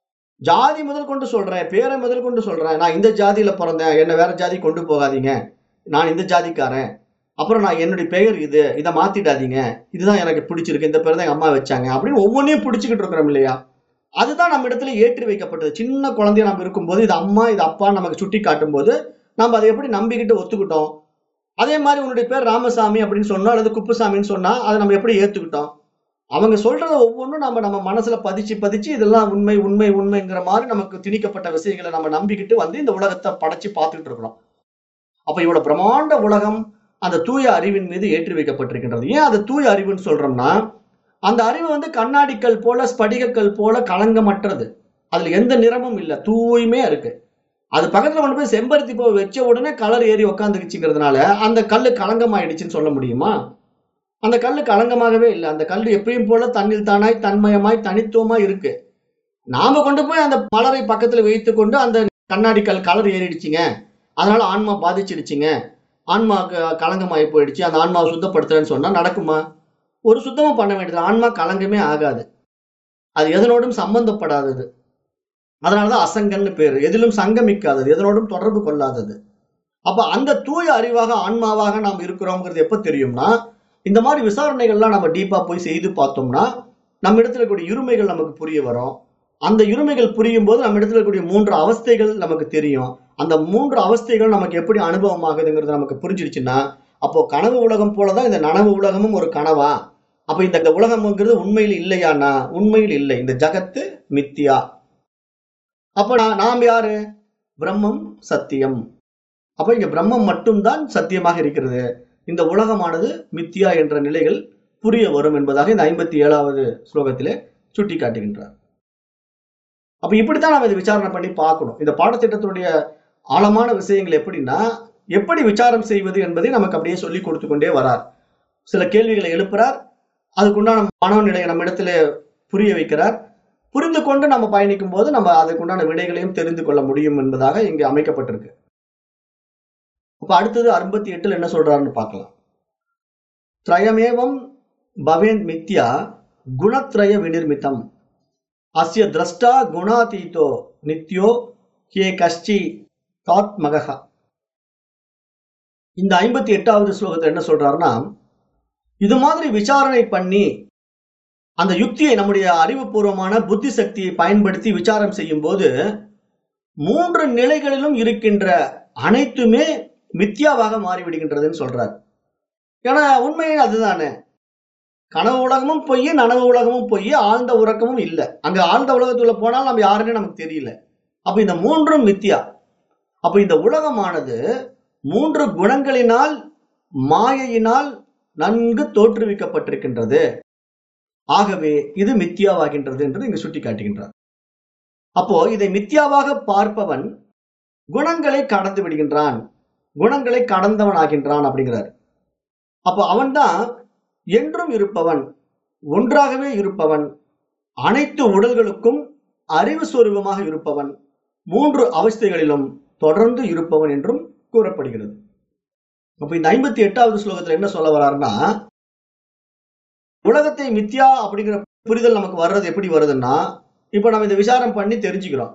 Speaker 1: ஜாதி முதல் கொண்டு சொல்றேன் பேரை முதல் கொண்டு சொல்றேன் நான் இந்த ஜாதியில பிறந்தேன் என்னை வேற ஜாதி கொண்டு போகாதீங்க நான் இந்த ஜாதிக்காரன் அப்புறம் நான் என்னுடைய பெயர் இது இதை மாத்திடாதீங்க இதுதான் எனக்கு பிடிச்சிருக்கு இந்த பேர் தான் எங்க அம்மா வச்சாங்க அப்படின்னு ஒவ்வொன்றையும் பிடிச்சிக்கிட்டு இருக்கிறோம் இல்லையா அதுதான் நம்ம இடத்துல ஏற்றி வைக்கப்பட்டது சின்ன குழந்தைய நம்ம இருக்கும்போது இது அம்மா இது அப்பா நமக்கு சுட்டி காட்டும் போது நம்ம அதை எப்படி நம்பிக்கிட்டு ஒத்துக்கிட்டோம் அதே மாதிரி உன்னுடைய பேர் ராமசாமி அப்படின்னு சொன்னோம் அல்லது குப்புசாமின்னு சொன்னா அதை நம்ம எப்படி ஏத்துக்கிட்டோம் அவங்க சொல்றத ஒவ்வொன்றும் நம்ம நம்ம மனசுல பதிச்சு பதிச்சு இதெல்லாம் உண்மை உண்மை உண்மைங்கிற மாதிரி நமக்கு திணிக்கப்பட்ட விஷயங்களை நம்ம நம்பிக்கிட்டு வந்து இந்த உலகத்தை படைச்சு பார்த்துட்டு இருக்கிறோம் அப்ப இவ்வளவு பிரம்மாண்ட உலகம் அந்த தூய அறிவின் மீது ஏற்றி வைக்கப்பட்டிருக்கின்றது ஏன் அது தூய அறிவுன்னு சொல்றோம்னா அந்த அறிவு வந்து கண்ணாடிக்கல் போல ஸ்படிகக்கல் போல களங்கமற்றது அதுல எந்த நிறமும் இல்லை தூய்மையா இருக்கு அது பக்கத்துல கொண்டு போய் செம்பருத்தி பூ வச்ச உடனே கலர் ஏறி உக்காந்துக்குச்சுங்கிறதுனால அந்த கல்லு களங்கமாயிடுச்சுன்னு சொல்ல முடியுமா அந்த கல்லு களங்கமாகவே இல்லை அந்த கல் எப்பயும் போல தண்ணில் தானாய் தன்மயமாய் தனித்துவமா இருக்கு நாம கொண்டு போய் அந்த மலரை பக்கத்துல வைத்து கொண்டு அந்த கண்ணாடி கல் கலர் ஏறிடுச்சுங்க அதனால ஆன்மா பாதிச்சிடுச்சுங்க ஆன்மா க- களங்கமாயி போயிடுச்சு அந்த ஆன்மாவை சுத்தப்படுத்துறேன்னு சொன்னா நடக்குமா ஒரு சுத்தமும் பண்ண வேண்டியது ஆன்மா களங்கமே ஆகாது அது எதனோடும் சம்பந்தப்படாதது அதனாலதான் அசங்கன்னு பேரு எதிலும் சங்கமிக்காதது எதனோடும் தொடர்பு கொள்ளாதது அப்ப அந்த தூய அறிவாக ஆன்மாவாக நாம் இருக்கிறோங்கிறது எப்ப தெரியும்னா இந்த மாதிரி விசாரணைகள்லாம் நம்ம டீப்பா போய் செய்து பார்த்தோம்னா நம்ம இடத்துல இருக்கக்கூடிய இருமைகள் நமக்கு புரிய வரும் அந்த இருமைகள் புரியும் போது நம்ம இடத்துல இருக்கக்கூடிய மூன்று அவஸ்தைகள் நமக்கு தெரியும் அந்த மூன்று அவஸ்தைகள் நமக்கு எப்படி அனுபவமாகுதுங்கிறது நமக்கு புரிஞ்சிடுச்சுன்னா அப்போ கனவு உலகம் போலதான் இந்த நனவு உலகமும் ஒரு கனவா அப்ப இந்த இந்த உலகம்ங்கிறது உண்மையில் இல்லையானா உண்மையில் இல்லை இந்த ஜகத்து மித்தியா அப்ப நா- நாம் யாரு பிரம்மம் சத்தியம் அப்ப இங்க பிரம்மம் மட்டும்தான் சத்தியமாக இருக்கிறது இந்த உலகமானது மித்தியா என்ற நிலைகள் புரிய வரும் என்பதாக இந்த ஐம்பத்தி ஏழாவது ஸ்லோகத்திலே சுட்டி காட்டுகின்றார் அப்ப இப்படித்தான் நம்ம இதை விசாரணை பண்ணி பார்க்கணும் இந்த பாடத்திட்டத்தினுடைய ஆழமான விஷயங்கள் எப்படின்னா எப்படி விசாரம் செய்வது என்பதை நமக்கு அப்படியே சொல்லி கொடுத்து கொண்டே வரார் சில கேள்விகளை எழுப்புறார் அதுக்குண்டான மனோ நிலையை நம்ம இடத்துல புரிய வைக்கிறார் புரிந்து கொண்டு நம்ம பயணிக்கும் போது நம்ம அதுக்குண்டான விடைகளையும் தெரிந்து கொள்ள முடியும் என்பதாக இங்கே அமைக்கப்பட்டிருக்கு அப்ப அடுத்தது அறுபத்தி எட்டுல என்ன சொல்றாருன்னு பார்க்கலாம் திரயமேவம் பவேன் மித்யா குணத்ரய வினிர்மிதம் அஸ்ய திரஷ்டா குணாதீதோ நித்யோ ஹே கஷ்டி தாத்மகா இந்த ஐம்பத்தி எட்டாவது ஸ்லோகத்தில் என்ன சொல்றாருன்னா இது மாதிரி விசாரணை பண்ணி அந்த யுக்தியை நம்முடைய அறிவுபூர்வமான புத்தி சக்தியை பயன்படுத்தி விசாரம் செய்யும் போது மூன்று நிலைகளிலும் இருக்கின்ற அனைத்துமே மித்யாவாக மாறிவிடுகின்றதுன்னு சொல்றார் ஏன்னா உண்மையே அதுதானே கனவு உலகமும் பொய் நனவு உலகமும் பொய் ஆழ்ந்த உறக்கமும் இல்லை அங்க ஆழ்ந்த உலகத்துள்ள போனால் நம்ம யாருன்னு நமக்கு தெரியல அப்ப இந்த மூன்றும் மித்யா அப்ப இந்த உலகமானது மூன்று குணங்களினால் மாயையினால் நன்கு தோற்றுவிக்கப்பட்டிருக்கின்றது ஆகவே இது மித்யாவாகின்றது என்று இங்கு சுட்டி காட்டுகின்றார் அப்போ இதை மித்யாவாக பார்ப்பவன் குணங்களை கடந்து விடுகின்றான் குணங்களை கடந்தவன் ஆகின்றான் அப்படிங்கிறார் அப்போ அவன்தான் என்றும் இருப்பவன் ஒன்றாகவே இருப்பவன் அனைத்து உடல்களுக்கும் அறிவு சொரூபமாக இருப்பவன் மூன்று அவஸ்தைகளிலும் தொடர்ந்து இருப்பவன் என்றும் கூறப்படுகிறது அப்ப இந்த ஐம்பத்தி எட்டாவது ஸ்லோகத்துல என்ன சொல்ல வர்றாருன்னா உலகத்தை மித்யா அப்படிங்கிற புரிதல் நமக்கு வர்றது எப்படி வருதுன்னா இப்ப நம்ம இந்த விசாரம் பண்ணி தெரிஞ்சுக்கிறோம்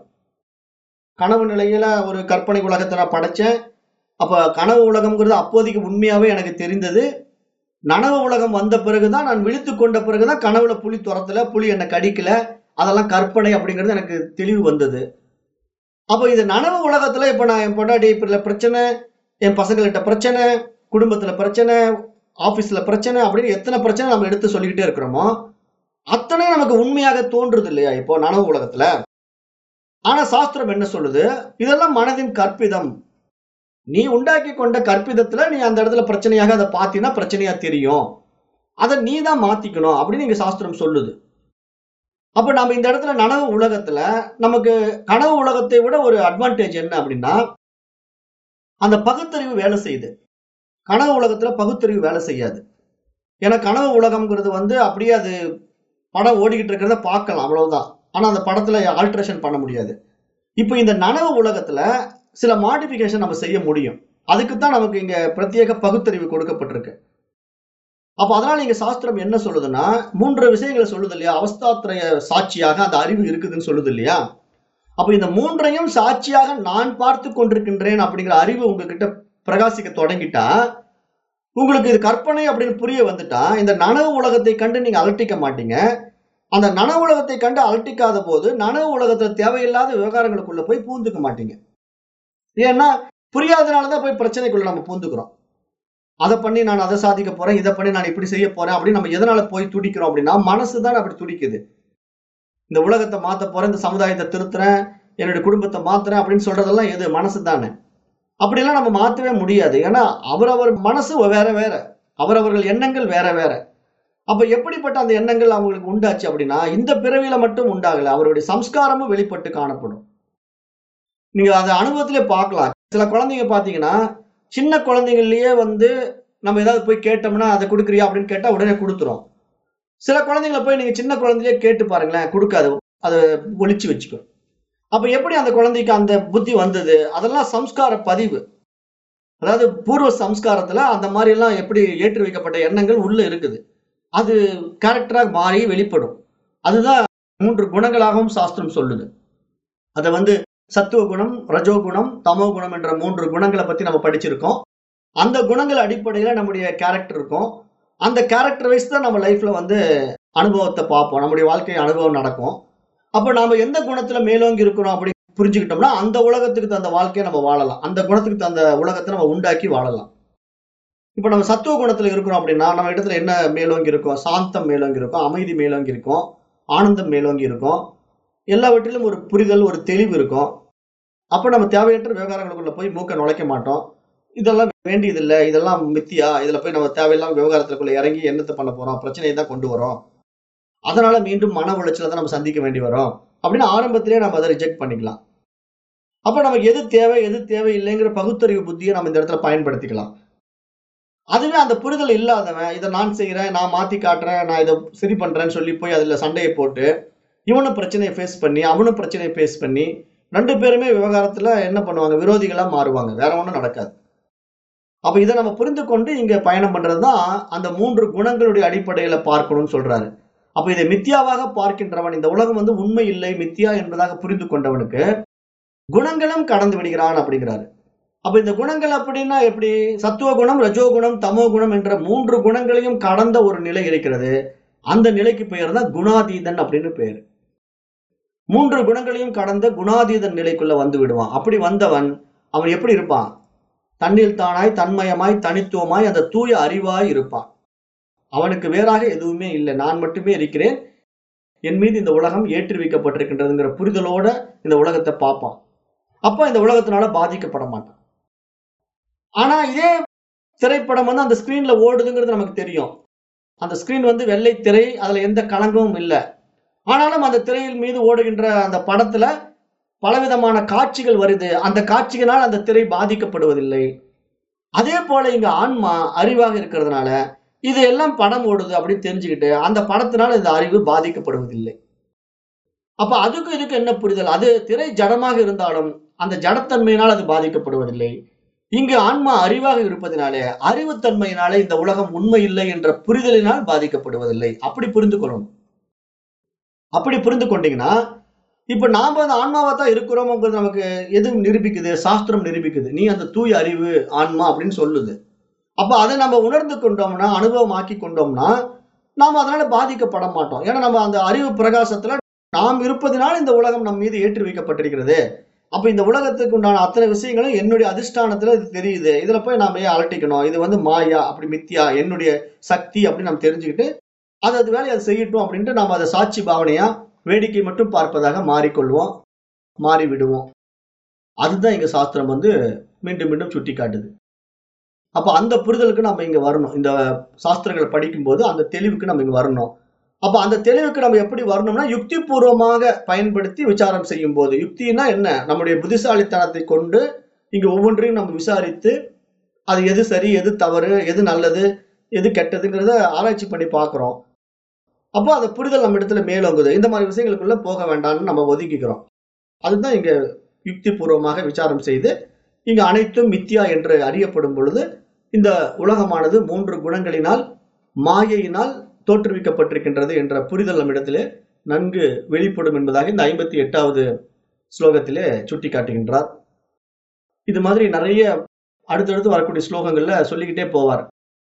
Speaker 1: கனவு நிலையில ஒரு கற்பனை உலகத்தை நான் படைச்சேன் அப்ப கனவு உலகம்ங்கிறது அப்போதைக்கு உண்மையாவே எனக்கு தெரிந்தது நனவு உலகம் வந்த பிறகுதான் நான் விழித்து கொண்ட பிறகுதான் கனவுல புலி துரத்தல புலி என்னை கடிக்கல அதெல்லாம் கற்பனை அப்படிங்கிறது எனக்கு தெளிவு வந்தது அப்போ இது நனவு உலகத்துல இப்ப நான் என் பொண்டாட்டி இப்ப பிரச்சனை என் பசங்கள்கிட்ட பிரச்சனை குடும்பத்துல பிரச்சனை ஆபீஸ்ல பிரச்சனை அப்படின்னு எத்தனை பிரச்சனை நம்ம எடுத்து சொல்லிக்கிட்டே இருக்கிறோமோ அத்தனை நமக்கு உண்மையாக தோன்றுது இல்லையா இப்போ நனவு உலகத்துல ஆனா சாஸ்திரம் என்ன சொல்லுது இதெல்லாம் மனதின் கற்பிதம் நீ உண்டாக்கி கொண்ட கற்பிதத்துல நீ அந்த இடத்துல பிரச்சனையாக அதை பார்த்தீங்கன்னா பிரச்சனையா தெரியும் அதை நீ தான் மாத்திக்கணும் அப்படின்னு இங்க சாஸ்திரம் சொல்லுது அப்ப நம்ம இந்த இடத்துல நனவு உலகத்துல நமக்கு கனவு உலகத்தை விட ஒரு அட்வான்டேஜ் என்ன அப்படின்னா அந்த பகுத்தறிவு வேலை செய்யுது கனவு உலகத்துல பகுத்தறிவு வேலை செய்யாது ஏன்னா கனவு உலகம்ங்கிறது வந்து அப்படியே அது படம் ஓடிக்கிட்டு இருக்கிறத பார்க்கலாம் அவ்வளவுதான் ஆனா அந்த படத்துல ஆல்ட்ரேஷன் பண்ண முடியாது இப்போ இந்த நனவு உலகத்துல சில மாடிஃபிகேஷன் நம்ம செய்ய முடியும் அதுக்கு தான் நமக்கு இங்க பிரத்யேக பகுத்தறிவு கொடுக்கப்பட்டிருக்கு அப்ப அதனால இங்க சாஸ்திரம் என்ன சொல்லுதுன்னா மூன்று விஷயங்களை சொல்லுது இல்லையா அவஸ்தாத்திரைய சாட்சியாக அந்த அறிவு இருக்குதுன்னு சொல்லுது இல்லையா அப்ப இந்த மூன்றையும் சாட்சியாக நான் பார்த்து கொண்டிருக்கின்றேன் அப்படிங்கிற அறிவு உங்ககிட்ட பிரகாசிக்க தொடங்கிட்டா உங்களுக்கு இது கற்பனை அப்படின்னு புரிய வந்துட்டா இந்த நனவு உலகத்தை கண்டு நீங்க அலட்டிக்க மாட்டீங்க அந்த நனவு உலகத்தை கண்டு அலட்டிக்காத போது நனவு உலகத்துல தேவையில்லாத விவகாரங்களுக்குள்ள போய் பூந்துக்க மாட்டீங்க ஏன்னா புரியாதனாலதான் போய் பிரச்சனைக்குள்ள நம்ம பூந்துக்கிறோம் அதை பண்ணி நான் அதை சாதிக்க போறேன் இதை பண்ணி நான் இப்படி செய்ய போறேன் அப்படின்னு நம்ம எதனால போய் துடிக்கிறோம் அப்படின்னா மனசு தான் அப்படி துடிக்குது இந்த உலகத்தை மாத்த போறேன் இந்த சமுதாயத்தை திருத்துறேன் என்னுடைய குடும்பத்தை மாத்துறேன் அப்படின்னு சொல்றதெல்லாம் எது மனசு தானே அப்படிலாம் நம்ம மாத்தவே முடியாது ஏன்னா அவரவர் மனசு வேற வேற அவரவர்கள் எண்ணங்கள் வேற வேற அப்ப எப்படிப்பட்ட அந்த எண்ணங்கள் அவங்களுக்கு உண்டாச்சு அப்படின்னா இந்த பிறவியில மட்டும் உண்டாகல அவருடைய சம்ஸ்காரமும் வெளிப்பட்டு காணப்படும் நீங்க அதை அனுபவத்திலே பார்க்கலாம் சில குழந்தைங்க பாத்தீங்கன்னா சின்ன குழந்தைங்கள்லயே வந்து நம்ம ஏதாவது போய் கேட்டோம்னா அதை கொடுக்குறியா அப்படின்னு கேட்டா உடனே கொடுத்துரும் சில குழந்தைங்களை போய் நீங்க சின்ன குழந்தையே கேட்டு பாருங்களேன் கொடுக்காது அதை ஒளிச்சு வச்சுக்கும் அப்ப எப்படி அந்த குழந்தைக்கு அந்த புத்தி வந்தது அதெல்லாம் சம்ஸ்கார பதிவு அதாவது பூர்வ சம்ஸ்காரத்துல அந்த மாதிரி எல்லாம் எப்படி ஏற்றி வைக்கப்பட்ட எண்ணங்கள் உள்ள இருக்குது அது கேரக்டராக மாறி வெளிப்படும் அதுதான் மூன்று குணங்களாகவும் சாஸ்திரம் சொல்லுது அதை வந்து சத்துவ குணம் ரஜோ குணம் தமோ குணம் என்ற மூன்று குணங்களை பத்தி நம்ம படிச்சிருக்கோம் அந்த குணங்கள் அடிப்படையில நம்முடைய கேரக்டர் இருக்கும் அந்த கேரக்டர் வைஸ் தான் நம்ம லைஃப்ல வந்து அனுபவத்தை பார்ப்போம் நம்முடைய வாழ்க்கை அனுபவம் நடக்கும் அப்ப நாம எந்த குணத்துல மேலோங்கி இருக்கிறோம் அப்படி புரிஞ்சுக்கிட்டோம்னா அந்த உலகத்துக்கு தகுந்த வாழ்க்கையை நம்ம வாழலாம் அந்த குணத்துக்கு தகுந்த உலகத்தை நம்ம உண்டாக்கி வாழலாம் இப்ப நம்ம சத்துவ குணத்துல இருக்கிறோம் அப்படின்னா நம்ம இடத்துல என்ன மேலோங்கி இருக்கும் சாந்தம் மேலோங்கி இருக்கும் அமைதி மேலோங்கி இருக்கும் ஆனந்தம் மேலோங்கி இருக்கும் எல்லாவற்றிலும் ஒரு புரிதல் ஒரு தெளிவு இருக்கும் அப்ப நம்ம தேவையற்ற விவகாரங்களுக்குள்ள போய் மூக்க நுழைக்க மாட்டோம் இதெல்லாம் வேண்டியதில்லை இதெல்லாம் மித்தியா இதுல போய் நம்ம தேவையில்லாம விவகாரத்துக்குள்ள இறங்கி என்னத்தை பண்ண போறோம் பிரச்சனையை தான் கொண்டு வரோம் அதனால மீண்டும் மன உளைச்சலை தான் நம்ம சந்திக்க வேண்டி வரும் அப்படின்னு ஆரம்பத்திலேயே நம்ம அதை ரிஜெக்ட் பண்ணிக்கலாம் அப்ப நமக்கு எது தேவை எது தேவையில்லைங்கிற பகுத்தறிவு புத்தியை நம்ம இந்த இடத்துல பயன்படுத்திக்கலாம் அதுவே அந்த புரிதல் இல்லாதவன் இதை நான் செய்யறேன் நான் மாத்தி காட்டுறேன் நான் இதை சரி பண்றேன்னு சொல்லி போய் அதுல சண்டையை போட்டு இவனும் பிரச்சனையை ஃபேஸ் பண்ணி அவனும் பிரச்சனையை ஃபேஸ் பண்ணி ரெண்டு பேருமே விவகாரத்துல என்ன பண்ணுவாங்க விரோதிகளா மாறுவாங்க வேற ஒண்ணும் நடக்காது அப்ப இதை நம்ம புரிந்து கொண்டு இங்க பயணம் பண்றதுதான் அந்த மூன்று குணங்களுடைய அடிப்படையில பார்க்கணும்னு சொல்றாரு அப்ப இதை மித்தியாவாக பார்க்கின்றவன் இந்த உலகம் வந்து உண்மை இல்லை மித்தியா என்பதாக புரிந்து கொண்டவனுக்கு குணங்களும் கடந்து விடுகிறான் அப்படிங்கிறாரு அப்ப இந்த குணங்கள் அப்படின்னா எப்படி சத்துவ குணம் ரஜோ குணம் தமோ குணம் என்ற மூன்று குணங்களையும் கடந்த ஒரு நிலை இருக்கிறது அந்த நிலைக்கு பெயர் தான் குணாதீதன் அப்படின்னு பேர் மூன்று குணங்களையும் கடந்த குணாதீதன் நிலைக்குள்ள வந்து விடுவான் அப்படி வந்தவன் அவன் எப்படி இருப்பான் தன்னில் தானாய் தன்மயமாய் தனித்துவமாய் அந்த தூய அறிவாய் இருப்பான் அவனுக்கு வேறாக எதுவுமே இல்லை நான் மட்டுமே இருக்கிறேன் என் மீது இந்த உலகம் ஏற்றி வைக்கப்பட்டிருக்கின்றதுங்கிற புரிதலோட இந்த உலகத்தை பார்ப்பான் அப்ப இந்த உலகத்தினால பாதிக்கப்பட மாட்டான் ஆனா இதே திரைப்படம் வந்து அந்த ஸ்கிரீன்ல ஓடுதுங்கிறது நமக்கு தெரியும் அந்த ஸ்கிரீன் வந்து வெள்ளை திரை அதுல எந்த களங்கமும் இல்லை ஆனாலும் அந்த திரையில் மீது ஓடுகின்ற அந்த படத்துல பலவிதமான காட்சிகள் வருது அந்த காட்சிகளால் அந்த திரை பாதிக்கப்படுவதில்லை அதே போல இங்க ஆன்மா அறிவாக இருக்கிறதுனால இது எல்லாம் படம் ஓடுது அப்படின்னு தெரிஞ்சுக்கிட்டு அந்த படத்தினால் இந்த அறிவு பாதிக்கப்படுவதில்லை அப்ப அதுக்கு இதுக்கு என்ன புரிதல் அது திரை ஜடமாக இருந்தாலும் அந்த ஜடத்தன்மையினால் அது பாதிக்கப்படுவதில்லை இங்கு ஆன்மா அறிவாக இருப்பதினாலே அறிவுத்தன்மையினாலே இந்த உலகம் உண்மை இல்லை என்ற புரிதலினால் பாதிக்கப்படுவதில்லை அப்படி புரிந்து கொள்ளணும் அப்படி புரிந்து கொண்டீங்கன்னா இப்ப நாம அந்த ஆன்மாவா தான் இருக்கிறோம்ங்கிறது நமக்கு எது நிரூபிக்குது சாஸ்திரம் நிரூபிக்குது நீ அந்த தூய அறிவு ஆன்மா அப்படின்னு சொல்லுது அப்ப அதை நம்ம உணர்ந்து கொண்டோம்னா அனுபவமாக்கி கொண்டோம்னா நாம் அதனால பாதிக்கப்பட மாட்டோம் ஏன்னா நம்ம அந்த அறிவு பிரகாசத்துல நாம் இருப்பதினால் இந்த உலகம் நம் மீது ஏற்றி வைக்கப்பட்டிருக்கிறது அப்ப இந்த உலகத்துக்கு உண்டான அத்தனை விஷயங்களும் என்னுடைய அதிஷ்டானத்துல இது தெரியுது இதுல போய் நாம ஏன் அலட்டிக்கணும் இது வந்து மாயா அப்படி மித்தியா என்னுடைய சக்தி அப்படின்னு நம்ம தெரிஞ்சுக்கிட்டு அது அது வேலையை அது செய்யட்டும் அப்படின்ட்டு நாம அதை சாட்சி பாவனையா வேடிக்கை மட்டும் பார்ப்பதாக மாறிக்கொள்வோம் மாறி விடுவோம் அதுதான் இங்க சாஸ்திரம் வந்து மீண்டும் மீண்டும் சுட்டி காட்டுது அப்ப அந்த புரிதலுக்கு நம்ம இங்க வரணும் இந்த சாஸ்திரங்களை படிக்கும்போது அந்த தெளிவுக்கு நம்ம இங்க வரணும் அப்ப அந்த தெளிவுக்கு நம்ம எப்படி வரணும்னா யுக்தி பூர்வமாக பயன்படுத்தி விசாரம் செய்யும் போது யுக்தினா என்ன நம்முடைய புத்திசாலித்தனத்தை கொண்டு இங்க ஒவ்வொன்றையும் நம்ம விசாரித்து அது எது சரி எது தவறு எது நல்லது எது கெட்டதுங்கிறத ஆராய்ச்சி பண்ணி பார்க்கிறோம் அப்போ அந்த புரிதல் நம்ம இடத்துல மேலோங்குது இந்த மாதிரி விஷயங்களுக்குள்ள போக வேண்டாம்னு நம்ம ஒதுக்கிக்கிறோம் அதுதான் இங்க யுக்தி பூர்வமாக விசாரம் செய்து இங்க அனைத்தும் மித்தியா என்று அறியப்படும் பொழுது இந்த உலகமானது மூன்று குணங்களினால் மாயையினால் தோற்றுவிக்கப்பட்டிருக்கின்றது என்ற புரிதல் நம்மிடத்திலே நன்கு வெளிப்படும் என்பதாக இந்த ஐம்பத்தி எட்டாவது ஸ்லோகத்திலே சுட்டி காட்டுகின்றார் இது மாதிரி நிறைய அடுத்தடுத்து வரக்கூடிய ஸ்லோகங்கள்ல சொல்லிக்கிட்டே போவார்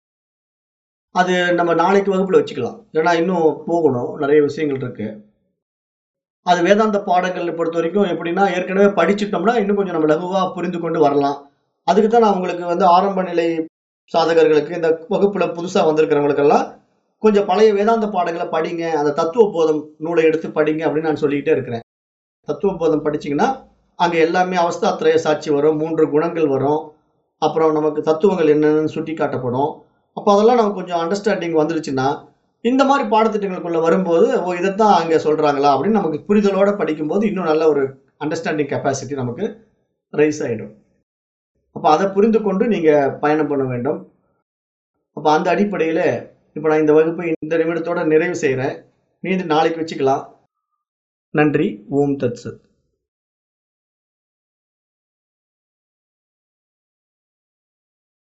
Speaker 1: அது நம்ம நாளைக்கு வகுப்புல வச்சுக்கலாம் ஏன்னா இன்னும் போகணும் நிறைய விஷயங்கள் இருக்கு அது வேதாந்த பாடங்களை பொறுத்த வரைக்கும் எப்படின்னா ஏற்கனவே படிச்சுட்டோம்னா இன்னும் கொஞ்சம் நம்ம லகுவா புரிந்து கொண்டு வரலாம் அதுக்கு தான் நான் உங்களுக்கு வந்து ஆரம்ப நிலை சாதகர்களுக்கு இந்த வகுப்புல புதுசா வந்திருக்கிறவங்களுக்கெல்லாம் கொஞ்சம் பழைய வேதாந்த பாடங்களை படிங்க அந்த தத்துவ போதம் நூலை எடுத்து படிங்க அப்படின்னு நான் சொல்லிக்கிட்டே இருக்கிறேன் தத்துவ போதம் படிச்சீங்கன்னா அங்க எல்லாமே அவஸ்தாத்திரய சாட்சி வரும் மூன்று குணங்கள் வரும் அப்புறம் நமக்கு தத்துவங்கள் என்னென்னு சுட்டி காட்டப்படும் அப்போ அதெல்லாம் நமக்கு கொஞ்சம் அண்டர்ஸ்டாண்டிங் வந்துருச்சுன்னா இந்த மாதிரி பாடத்திட்டங்களுக்குள்ள வரும்போது ஓ இதைத்தான் அங்கே சொல்றாங்களா அப்படின்னு நமக்கு புரிதலோட படிக்கும்போது இன்னும் நல்ல ஒரு அண்டர்ஸ்டாண்டிங் கெப்பாசிட்டி நமக்கு ரைஸ் ஆயிடும் அப்போ அதை புரிந்து கொண்டு நீங்க பயணம் பண்ண வேண்டும் அப்போ அந்த அடிப்படையில இப்போ நான் இந்த வகுப்பை இந்த நிமிடத்தோட நிறைவு செய்கிறேன் மீண்டும் நாளைக்கு வச்சுக்கலாம் நன்றி ஓம் தத் சத்